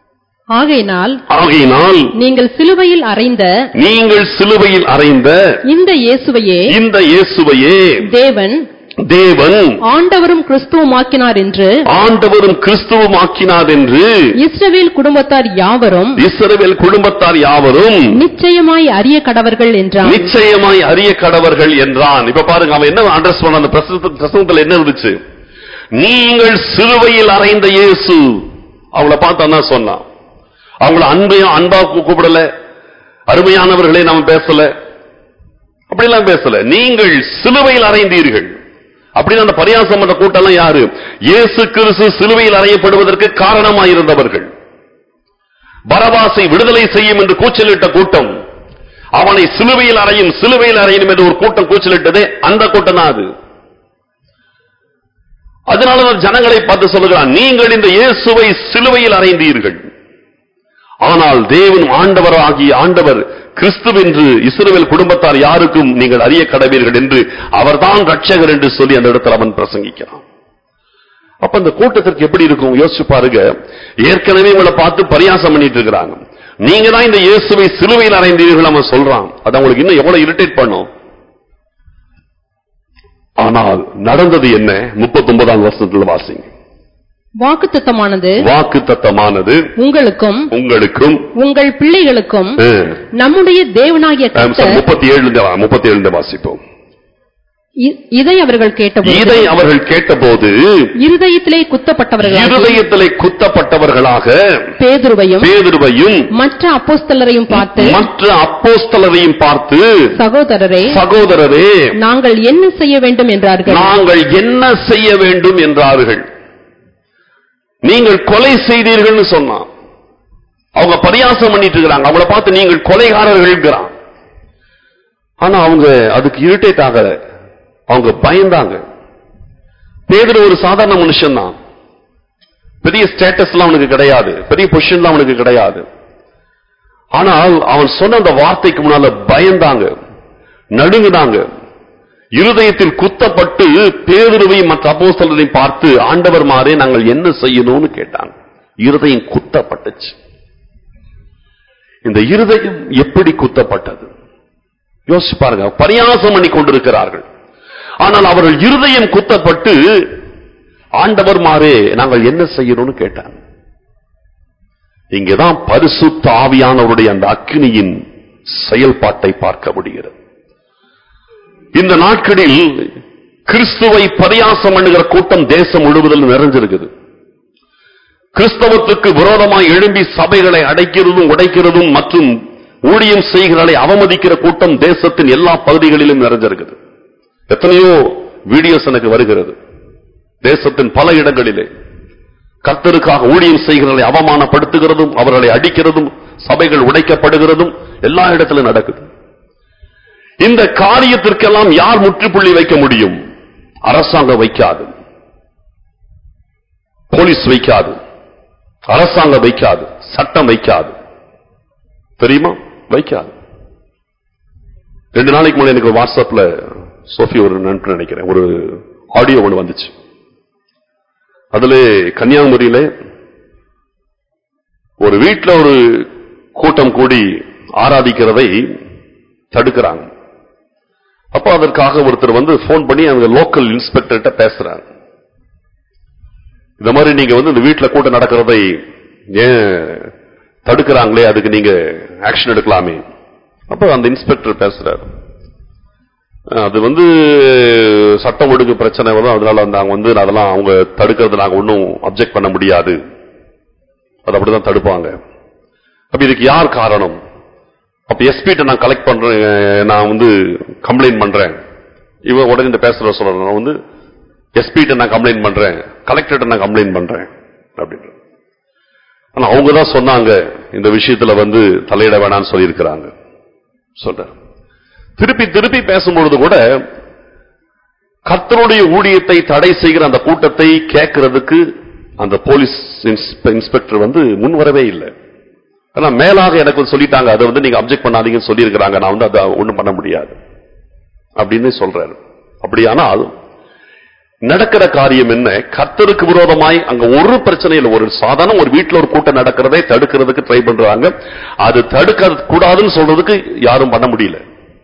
ஆகையினால் ஆகையினால் நீங்கள் சிலுவையில் அறைந்த நீங்கள் சிலுவையில் அறைந்த இந்த இயேசுவையே இந்த இயேசுவையே தேவன் தேவன் ஆண்டவரும் கிறிஸ்துவுமாக்கினார் என்று ஆண்டவரும் கிறிஸ்துவும் ஆக்கினார் என்று இஸ்ரவேல் குடும்பத்தார் யாவரும் இஸ்ரவேல் குடும்பத்தார் யாவரும் நிச்சயமாய் அறிய கடவர்கள் என்றான் நிச்சயமாய் அறிய கடவர்கள் என்றான் இப்ப பாருங்க அவன் என்ன அட்ரஸ் பண்ண அந்த பிரசங்க- பிரசங்கத்துல என்ன இருந்துச்சு நீங்கள் சிலுவையில் அறைந்த இயேசு அவங்கள பார்த்து தான் சொன்னான் அவங்கள அன்பையும் அன்பா கூ- கூப்பிடல அருமையானவர்களே நாம பேசல அப்படிலாம் பேசல நீங்கள் சிலுவையில் அறைந்தீர்கள் அப்படின்னு அந்த பரியாசம் பண்ற கூட்டம் யாரு இயேசு கிறிஸ்து சிலுவையில் அறையப்படுவதற்கு காரணமாயிருந்தவர்கள் பரபாசை விடுதலை செய்யும் என்று கூச்சலிட்ட கூட்டம் அவனை சிலுவையில் அறையும் சிலுவையில் அறையும் என்று ஒரு கூட்டம் கூச்சலிட்டதே அந்த கூட்டம் தான் அது அதனால தான் ஜனங்களை பார்த்து சொல்லுகிறான் நீங்கள் இந்த இயேசுவை சிலுவையில் அறைந்தீர்கள் ஆனால் தேவன் ஆண்டவர் ஆகிய ஆண்டவர் கிறிஸ்து என்று இஸ்ரவேல் குடும்பத்தார் யாருக்கும் நீங்கள் அறிய கடவீர்கள் என்று அவர்தான் ரட்சகர் என்று சொல்லி அந்த இடத்துல அவன் பிரசங்கிக்கிறான் அப்ப அந்த கூட்டத்திற்கு எப்படி இருக்கும் யோசிச்சு பாருங்க ஏற்கனவே உங்களை பார்த்து பரியாசம் பண்ணிட்டு இருக்கிறாங்க நீங்க தான் இந்த இயேசுவை சிலுவையில் அறைந்தீர்கள் அவன் சொல்றான் அது அவங்களுக்கு இன்னும் எவ்வளவு இரிட்டேட் பண்ணும் ஆனால் நடந்தது என்ன முப்பத்தி ஒன்பதாம் வருஷத்துல வாசிங்க வாக்குத்தத்தமானது வாக்கு தத்தமானது உங்களுக்கும் உங்களுக்கும் உங்கள் பிள்ளைகளுக்கும் நம்முடைய தேவனாகிய கர்த்தர் முப்பத்தி ஏழு முப்பத்தி ஏழு வாசிப்போம் இ- இதை அவர்கள் கேட்டபோது இதை அவர்கள் கேட்டபோது இருதயத்திலே குத்தப்பட்டவர்கள் இருதயத்திலே குத்தப்பட்டவர்களாக பேதுருவையும் பேதுருவையும் மற்ற அப்போஸ்தலரையும் பார்த்து மற்ற அப்போஸ்தலரையும் பார்த்து சகோதரரே சகோதரரே நாங்கள் என்ன செய்ய வேண்டும் என்றார்கள் நாங்கள் என்ன செய்ய வேண்டும் என்றார்கள் நீங்கள் கொலை செய்தீர்கள்னு சொன்னான் அவங்க பரியாசம் பண்ணிட்டு இருக்காங்க அவங்கள பார்த்து நீங்கள் கொலைகாரர்கள்ங்கிறான் ஆனா அவங்க அதுக்கு இரிட்டேட் ஆகல அவங்க பயந்தாங்க பேதுரு ஒரு சாதாரண மனுஷன் தான் பெரிய ஸ்டேட்டஸ்லாம் அவனுக்கு கிடையாது பெரிய பொசிஷன்லாம் அவனுக்கு கிடையாது ஆனால் அவன் சொன்ன அந்த வார்த்தைக்கு முன்னால பயந்தாங்க நடுங்குனாங்க இருதயத்தில் குத்தப்பட்டு பேதுருவையும் மற்ற அப்போஸ்தலரையும் பார்த்து ஆண்டவர் மாறே நாங்கள் என்ன செய்யணும்னு கேட்டாங்க இருதயம் குத்தப்பட்டுச்சு இந்த இருதயம் எப்படி குத்தப்பட்டது யோசிச்சு பாருங்க பரியாசம் பண்ணி கொண்டிருக்கிறார்கள் ஆனால் அவர்கள் இருதயம் குத்தப்பட்டு ஆண்டவர் மாறே நாங்கள் என்ன செய்யணும்னு கேட்டாங்க இங்கேதான் பரிசுத்த ஆவியானவருடைய அந்த அக்னியின் செயல்பாட்டை பார்க்க முடிகிறது இந்த நாட்களில் கிறிஸ்துவை பரியாசம் பண்ணுகிற கூட்டம் தேசம் முழுவதிலும் நிறைஞ்சிருக்குது கிறிஸ்தவத்துக்கு விரோதமாய் எழும்பி சபைகளை அடைக்கிறதும் உடைக்கிறதும் மற்றும் ஊழியம் செய்கிறதை அவமதிக்கிற கூட்டம் தேசத்தின் எல்லா பகுதிகளிலும் நிறைஞ்சிருக்குது எத்தனையோ வீடியோஸ் எனக்கு வருகிறது தேசத்தின் பல இடங்களிலே கர்த்தருக்காக ஊழியம் செய்கிறவர்களை அவமானப்படுத்துகிறதும் அவர்களை அடிக்கிறதும் சபைகள் உடைக்கப்படுகிறதும் எல்லா இடத்திலும் நடக்குது இந்த காரியத்திற்கெல்லாம் யார் முற்றுப்புள்ளி வைக்க முடியும் அரசாங்கம் வைக்காது போலீஸ் வைக்காது அரசாங்கம் வைக்காது சட்டம் வைக்காது தெரியுமா வைக்காது ரெண்டு நாளைக்கு முன்னாடி எனக்கு வாட்ஸ்அப்ல சோஃபி ஒரு நண்பன் நினைக்கிறேன் ஒரு ஆடியோ ஒன்று வந்துச்சு அதுல கன்னியாகுமரியில ஒரு வீட்ல ஒரு கூட்டம் கூடி ஆராதிக்கிறதை தடுக்கிறாங்க அப்போ அதற்காக ஒருத்தர் வந்து ஃபோன் பண்ணி அந்த லோக்கல் இன்ஸ்பெக்டர்கிட்ட பேசுறாங்க இந்த மாதிரி நீங்க வந்து இந்த வீட்ல கூட்டம் நடக்கிறதை ஏன் தடுக்கிறாங்களே அதுக்கு நீங்க ஆக்ஷன் எடுக்கலாமே அப்போ அந்த இன்ஸ்பெக்டர் பேசுறாரு அஹ் அது வந்து சட்டம் ஒழுங்கு பிரச்சனை வரும் அதனால நாங்க வந்து அதெல்லாம் அவங்க தடுக்கிறது நாங்க ஒன்றும் அப்செக்ட் பண்ண முடியாது அது அப்படிதான் தடுப்பாங்க அப்ப இதுக்கு யார் காரணம் அப்ப எஸ்பிட்ட நான் கலெக்ட் பண்றேன் அஹ் நான் வந்து கம்ப்ளைண்ட் பண்றேன் இவன் உடனே இந்த பேசுற சொல்றேன் நான் வந்து எஸ்பிட்ட நான் கம்ப்ளைண்ட் பண்றேன் கலெக்டர்கிட்ட நான் கம்ப்ளைண்ட் பண்றேன் அப்படின்னு ஆனா அவங்க தான் சொன்னாங்க இந்த விஷயத்துல வந்து தலையிட வேணாம்னு சொல்லியிருக்கிறாங்க சொல்றேன் திருப்பி திருப்பி பேசும்பொழுது கூட கர்த்தருடைய ஊழியத்தை தடை செய்கிற அந்த கூட்டத்தை கேட்கறதுக்கு அந்த போலீஸ் இன்ஸ்பெ- இன்ஸ்பெக்டர் வந்து முன் வரவே இல்லை ஆனா மேலாக எனக்கு வந்து சொல்லிட்டாங்க அதை வந்து நீங்க அப்செக்ட் பண்ணாதீங்கன்னு சொல்லியிருக்கிறாங்க நான் வந்து அதை ஒண்ணும் பண்ண முடியாது அப்படின்னு சொல்றாரு அப்படியானால் நடக்கிற காரியம் என்ன கர்த்தருக்கு விரோதமாய் அங்க ஒரு பிரச்சனை இல்லை ஒரு சாதாரண ஒரு வீட்டுல ஒரு கூட்டம் நடக்கிறதை தடுக்கிறதுக்கு ட்ரை பண்றாங்க அது தடுக்க கூடாதுன்னு சொல்றதுக்கு யாரும் பண்ண முடியல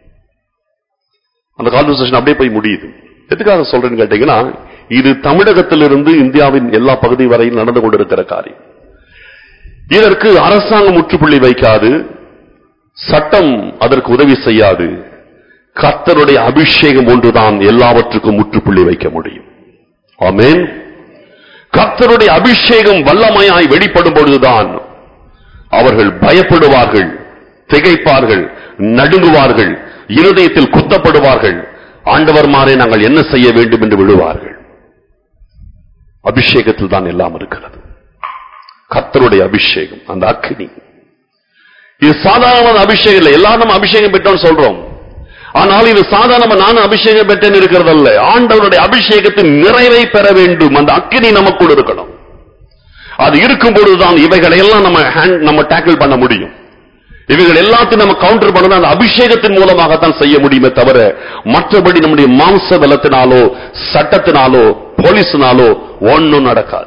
அந்த கான்வர்சேஷன் அப்படியே போய் முடியுது எதுக்காக சொல்றேன்னு கேட்டீங்கன்னா இது தமிழகத்திலிருந்து இந்தியாவின் எல்லா பகுதி வரையில் நடந்து கொண்டிருக்கிற காரியம் இதற்கு அரசாங்கம் முற்றுப்புள்ளி வைக்காது சட்டம் அதற்கு உதவி செய்யாது கர்த்தருடைய அபிஷேகம் ஒன்றுதான் எல்லாவற்றுக்கும் முற்றுப்புள்ளி வைக்க முடியும் ஆமென் கர்த்தருடைய அபிஷேகம் வல்லமையாய் வெளிப்படும் பொழுதுதான் அவர்கள் பயப்படுவார்கள் திகைப்பார்கள் நடுங்குவார்கள் இருதயத்தில் குத்தப்படுவார்கள் ஆண்டவர் மாறே நாங்கள் என்ன செய்ய வேண்டும் என்று விழுவார்கள் அபிஷேகத்தில் தான் எல்லாம் இருக்கிறது கர்த்தருடைய அபிஷேகம் அந்த அக்னி இது சாதாரணமான அபிஷேகம் இல்லை எல்லாரும் நம்ம அபிஷேகம் பெற்றோம் சொல்றோம் ஆனால் இது சாதாரணமா நானும் அபிஷேகம் பெற்றேன் இருக்கிறதல்ல ஆண்டவருடைய அபிஷேகத்தின் நிறைவை பெற வேண்டும் அந்த அக்கினி நமக்குள் இருக்கணும் அது இருக்கும் பொழுதுதான் இவைகளை எல்லாம் நம்ம hand- நம்ம டேக்கிள் பண்ண முடியும் இவைகள் எல்லாத்தையும் நம்ம கவுண்டர் பண்ணணும் அந்த அபிஷேகத்தின் மூலமாகத்தான் செய்ய முடியுமே தவிர மற்றபடி நம்முடைய மாம்ச பலத்தினாலோ சட்டத்தினாலோ போலீஸினாலோ ஒண்ணும் நடக்காது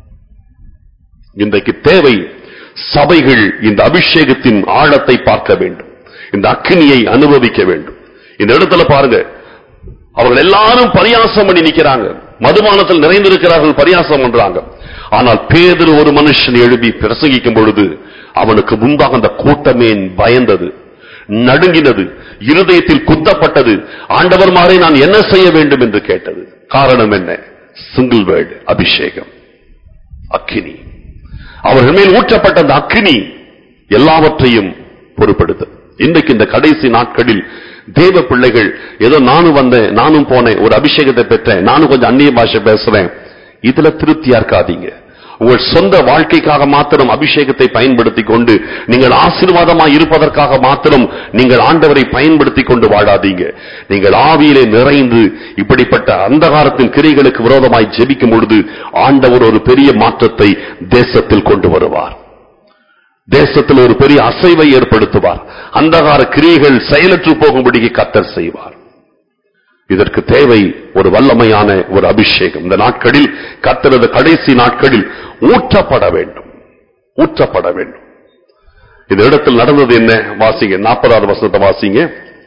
இன்றைக்கு தேவை சபைகள் இந்த அபிஷேகத்தின் ஆழத்தை பார்க்க வேண்டும் இந்த அக்னியை அனுபவிக்க வேண்டும் இந்த இடத்துல பாருங்க அவர்கள் எல்லாரும் பரியாசம் பண்ணி நிக்கிறாங்க மதுபானத்தில் நிறைந்திருக்கிறார்கள் பரியாசம் பண்றாங்க ஆனால் பேதர் ஒரு மனுஷன் எழுப்பி பிரசங்கிக்கும் பொழுது அவனுக்கு முன்பாக அந்த கூட்டமே பயந்தது நடுங்கினது இருதயத்தில் குத்தப்பட்டது ஆண்டவர் மாறே நான் என்ன செய்ய வேண்டும் என்று கேட்டது காரணம் என்ன சிங்கிள் வேர்டு அபிஷேகம் அக்கினி அவர்கள் மேல் ஊற்றப்பட்ட அந்த அக்கினி எல்லாவற்றையும் பொறுப்படுத்து இன்றைக்கு இந்த கடைசி நாட்களில் தேவ பிள்ளைகள் ஏதோ நானும் வந்தேன் நானும் போனேன் ஒரு அபிஷேகத்தை பெற்றேன் நானும் கொஞ்சம் அந்நிய பாஷை பேசுறேன் இதுல திருப்தியா இருக்காதீங்க உங்கள் சொந்த வாழ்க்கைக்காக மாத்திரம் அபிஷேகத்தை பயன்படுத்தி கொண்டு நீங்கள் ஆசீர்வாதமாய் இருப்பதற்காக மாத்திரம் நீங்கள் ஆண்டவரை பயன்படுத்தி கொண்டு வாழாதீங்க நீங்கள் ஆவியிலே நிறைந்து இப்படிப்பட்ட அந்தகாரத்தின் கிரிகளுக்கு விரோதமாய் ஜெபிக்கும் பொழுது ஆண்டவர் ஒரு பெரிய மாற்றத்தை தேசத்தில் கொண்டு வருவார் தேசத்தில் ஒரு பெரிய அசைவை ஏற்படுத்துவார் அந்தகார கிரியைகள் செயலற்று போகும்படி கத்தர் செய்வார் இதற்கு தேவை ஒரு வல்லமையான ஒரு அபிஷேகம் இந்த நாட்களில் கத்தரது கடைசி நாட்களில் ஊற்றப்பட வேண்டும் ஊற்றப்பட வேண்டும் இந்த இடத்தில் நடந்தது என்ன வாசிங்க நாற்பதாவது வசனத்தை வாசிங்க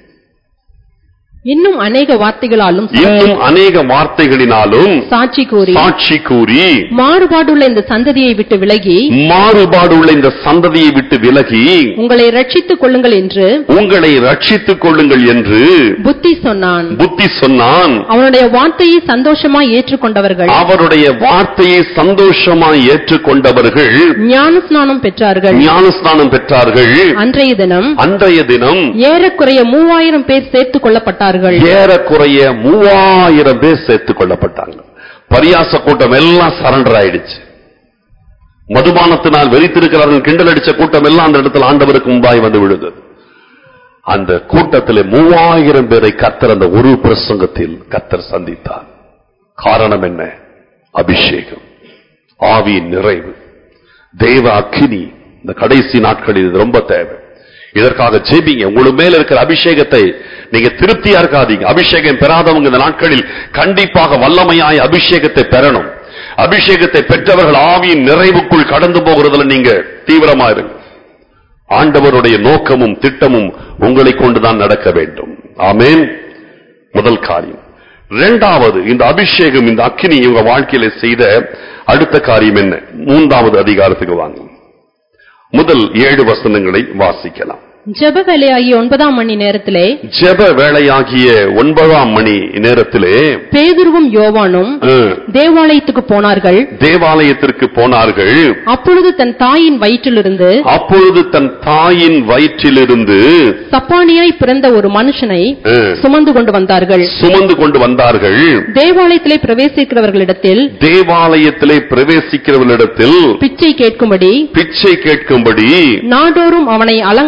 இன்னும் அநேக வார்த்தைகளாலும் இன்னும் அநேக வார்த்தைகளினாலும் சாட்சி கூறி சாட்சி கூறி மாறுபாடுள்ள இந்த சந்ததியை விட்டு விலகி மாறுபாடு உள்ள இந்த சந்ததியை விட்டு விலகி உங்களை ரட்சித்துக் கொள்ளுங்கள் என்று உங்களை ரட்சித்துக் கொள்ளுங்கள் என்று புத்தி சொன்னான் புத்தி சொன்னான் அவனுடைய வார்த்தையை சந்தோஷமாய் ஏற்றுக்கொண்டவர்கள் அவருடைய வார்த்தையை சந்தோஷமாய் ஏற்றுக்கொண்டவர்கள் ஞானஸ்நானம் பெற்றார்கள் ஞானஸ்நானம் பெற்றார்கள் அன்றைய தினம் அன்றைய தினம் ஏறக்குறைய மூவாயிரம் பேர் சேர்த்துக் கொள்ளப்பட்டார்கள் ஏறக்குறைய மூவாயிரம் பேர் சேர்த்துக் கொள்ளப்பட்டாங்க பரியாச கூட்டம் எல்லாம் சரண்டர் ஆயிடுச்சு மதுபானத்தினால் வெறித்திருக்கிறார்கள் கிண்டல் அடிச்ச கூட்டம் எல்லாம் அந்த இடத்துல ஆண்டவருக்கு முன்பாய் வந்து விழுந்தது அந்த கூட்டத்தில் மூவாயிரம் பேரை கத்தர் அந்த ஒரு பிரசங்கத்தில் கத்தர் சந்தித்தார் காரணம் என்ன அபிஷேகம் ஆவியின் நிறைவு தேவ அக்கினி இந்த கடைசி நாட்களில் இது ரொம்ப தேவை இதற்காக ஜெபிங்க உங்களுக்கு மேல இருக்கிற அபிஷேகத்தை நீங்க திருப்தியா இருக்காதீங்க அபிஷேகம் பெறாதவங்க இந்த நாட்களில் கண்டிப்பாக வல்லமையாய் அபிஷேகத்தை பெறணும் அபிஷேகத்தை பெற்றவர்கள் ஆவியின் நிறைவுக்குள் கடந்து போகிறதுல நீங்க தீவிரமா இருங்க ஆண்டவருடைய நோக்கமும் திட்டமும் உங்களை கொண்டுதான் நடக்க வேண்டும் ஆமென் முதல் காரியம் இரண்டாவது இந்த அபிஷேகம் இந்த அக்கினி இவங்க வாழ்க்கையில செய்த அடுத்த காரியம் என்ன மூன்றாவது அதிகாரத்துக்கு வாங்க முதல் ஏழு வசனங்களை வாசிக்கலாம் ஜெப வேலையாகிய ஒன்பதாம் மணி நேரத்திலே ஜெப வேளையாகிய ஒன்பதாம் மணி நேரத்திலே பேதுருவும் யோவானும் அஹ், தேவாலயத்துக்கு போனார்கள் தேவாலயத்திற்கு போனார்கள் அப்பொழுது தன் தாயின் வயிற்றிலிருந்து அப்பொழுது தன் தாயின் வயிற்றிலிருந்து சப்பானியாய் பிறந்த ஒரு மனுஷனை அஹ், சுமந்து கொண்டு வந்தார்கள் சுமந்து கொண்டு வந்தார்கள் தேவாலயத்திலே பிரவேசிக்கிறவர்களிடத்தில் தேவாலயத்திலே பிரவேசிக்கிறவர்களிடத்தில் பிச்சை கேட்கும்படி பிச்சை கேட்கும்படி நாடோறும் அவனை அலங்கார வாசல்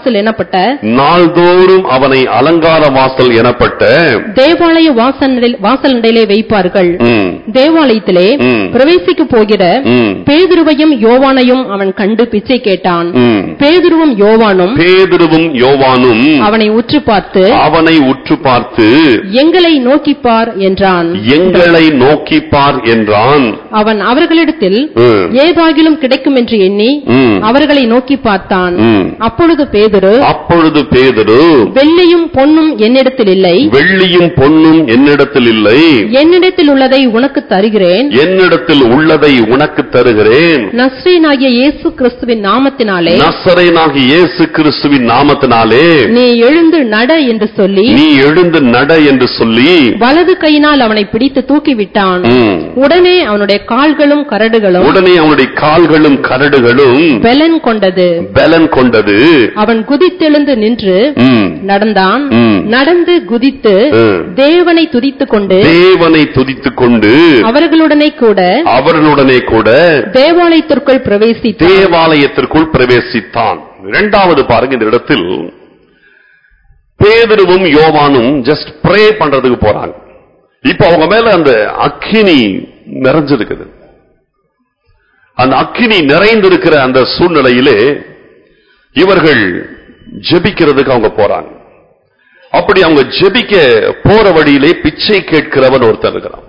வாசல் எனப்பட்ட நாள்தோறும் அவனை அலங்கார வாசல் எனப்பட்ட தேவாலய வாசல் வாசலண்டையிலே வைப்பார்கள் ம், தேவாலயத்திலே ம். பிரவேசிக்க போகிற ம், பேதுருவையும் யோவானையும் அவன் கண்டு பிச்சை கேட்டான் ம். பேதுருவும் யோவானும் பேதுருவும் யோவானும் அவனை உற்று பார்த்து அவனை உற்று பார்த்து எங்களை நோக்கிப்பார் என்றான் எங்களை நோக்கி பார் என்றான் அவன் அவர்களிடத்தில் ம், ஏதாகிலும் கிடைக்கும் என்று எண்ணி ம், அவர்களை நோக்கி பார்த்தான் ம். அப்பொழுது பேதுரு அப்பொழுது பேதுரு வெள்ளியும் பொன்னும் என்னிடத்தில் இல்லை வெள்ளியும் பொன்னும் என்னிடத்தில் இல்லை என்னிடத்தில் உள்ளதை உனக்கு தருகிறேன் என்னிடத்தில் உள்ளதை உனக்கு தருகிறேன் நஸ்ரீனாகிய இயேசு கிறிஸ்துவின் நாமத்தினாலே நசரேனாகி இயேசு கிறிஸ்துவின் நாமத்தினாலே நீ எழுந்து நட என்று சொல்லி நீ எழுந்து நட என்று சொல்லி வலது கையினால் அவனை பிடித்து தூக்கிவிட்டான் ம், உடனே அவனுடைய கால்களும் கரடுகளும் உடனே அவனுடைய கால்களும் கரடுகளும் பெலன் கொண்டது பலன் கொண்டது அவன் குதித்தெழுந்து நின்று ம், நடந்தான் ம். நடந்து குதித்து ம். தேவனை துதித்துக் கொண்டு தேவனை துதித்துக் கொண்டு அவர்களுடனே கூட அவர்களுடனே கூட தேவாலயத்திற்குள் பிரவேசித்தான் தேவாலயத்திற்குள் பிரவேசித்தான் இரண்டாவது பாருங்க இந்த இடத்தில் பேதுருவும் யோவானும் ஜஸ்ட் ப்ரே பண்றதுக்கு போறாங்க இப்ப அவங்க மேல அந்த அக்கினி நிறைஞ்சிருக்குது அந்த அக்கினி நிறைந்திருக்கிற அந்த சூழ்நிலையிலே இவர்கள் ஜெபிக்கிறதுக்கு அவங்க போறாங்க அப்படி அவங்க ஜெபிக்க போற வழியிலே பிச்சை கேட்கிறவன் ஒருத்தன் இருக்கிறான்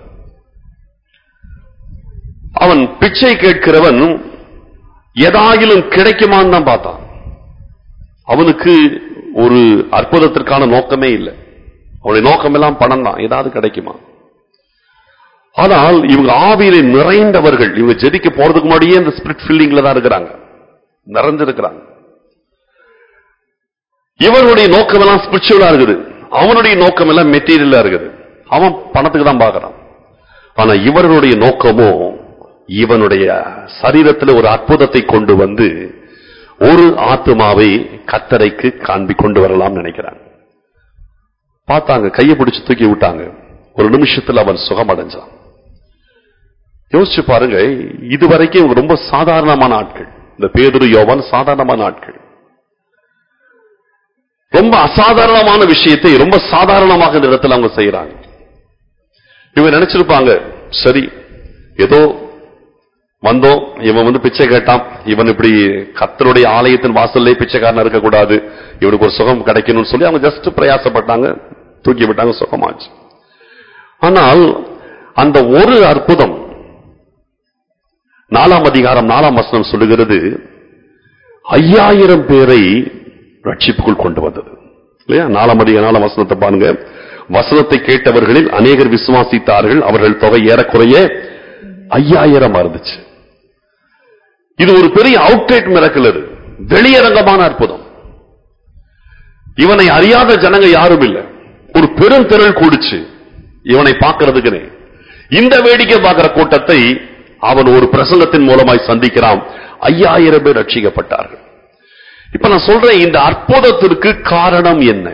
அவன் பிச்சை கேட்கிறவன் எதாகிலும் கிடைக்குமான்னு தான் பார்த்தான் அவனுக்கு ஒரு அற்புதத்திற்கான நோக்கமே இல்லை அவனுடைய நோக்கமெல்லாம் பணம் தான் ஏதாவது கிடைக்குமா ஆனால் இவங்க ஆவியிலே நிறைந்தவர்கள் இவங்க ஜெபிக்க போறதுக்கு முன்னாடியே இந்த ஸ்பிரிட் ஃபீல்டிங்ல தான் இருக்கிறாங்க நிறைஞ்சிருக்கிறாங்க இவர்களுடைய நோக்கம் எல்லாம் ஸ்பிரிச்சுவலா இருக்குது அவனுடைய நோக்கம் எல்லாம் மெட்டீரியலா இருக்குது அவன் பணத்துக்கு தான் பார்க்கறான் ஆனா இவர்களுடைய நோக்கமோ இவனுடைய சரீரத்தில் ஒரு அற்புதத்தை கொண்டு வந்து ஒரு ஆத்மாவை கத்தரைக்கு காண்பி கொண்டு வரலாம் நினைக்கிறாங்க பார்த்தாங்க கையை பிடிச்சு தூக்கி விட்டாங்க ஒரு நிமிஷத்துல அவன் சுகமடைஞ்சான் யோசிச்சு பாருங்க இதுவரைக்கும் இவங்க ரொம்ப சாதாரணமான ஆட்கள் இந்த பேதுரு யோவான் சாதாரணமான ஆட்கள் ரொம்ப அசாதாரணமான விஷயத்தை ரொம்ப சாதாரணமாக இந்த இடத்துல அவங்க செய்யறாங்க இவங்க நினைச்சிருப்பாங்க சரி ஏதோ வந்தோம் இவன் வந்து பிச்சை கேட்டான் இவன் இப்படி கத்தருடைய ஆலயத்தின் வாசல்லே பிச்சைக்காரனா இருக்கக்கூடாது இவனுக்கு ஒரு சுகம் கிடைக்கணும்னு சொல்லி அவங்க ஜஸ்ட் பிரயாசப்பட்டாங்க தூக்கி விட்டாங்க சுகமாச்சு ஆனால் அந்த ஒரு அற்புதம் நாலாம் அதிகாரம் நாலாம் வசனம் சொல்லுகிறது ஐயாயிரம் பேரை ரட்சிப்புக்குள் கொண்டு வந்தது இல்லையா நாலாம் அதிகாரம் நாலாம் வசனத்தை பாருங்க வசனத்தை கேட்டவர்களில் அநேகர் விசுவாசித்தார்கள் அவர்கள் தொகை ஏறக்குறைய ஐயாயிரம் இருந்துச்சு இது ஒரு பெரிய அவுட்ரேட் மிரக்கல் இது வெளியரங்கமான அற்புதம் இவனை அறியாத ஜனங்க யாரும் இல்லை ஒரு பெருந்திரள் கூடுச்சு இவனை பார்க்கிறதுக்குனே இந்த வேடிக்கை பார்க்கிற கூட்டத்தை அவன் ஒரு பிரசங்கத்தின் மூலமாய் சந்திக்கிறான் ஐயாயிரம் பேர் ரட்சிக்கப்பட்டார்கள் இப்ப நான் சொல்றேன் இந்த அற்புதத்திற்கு காரணம் என்ன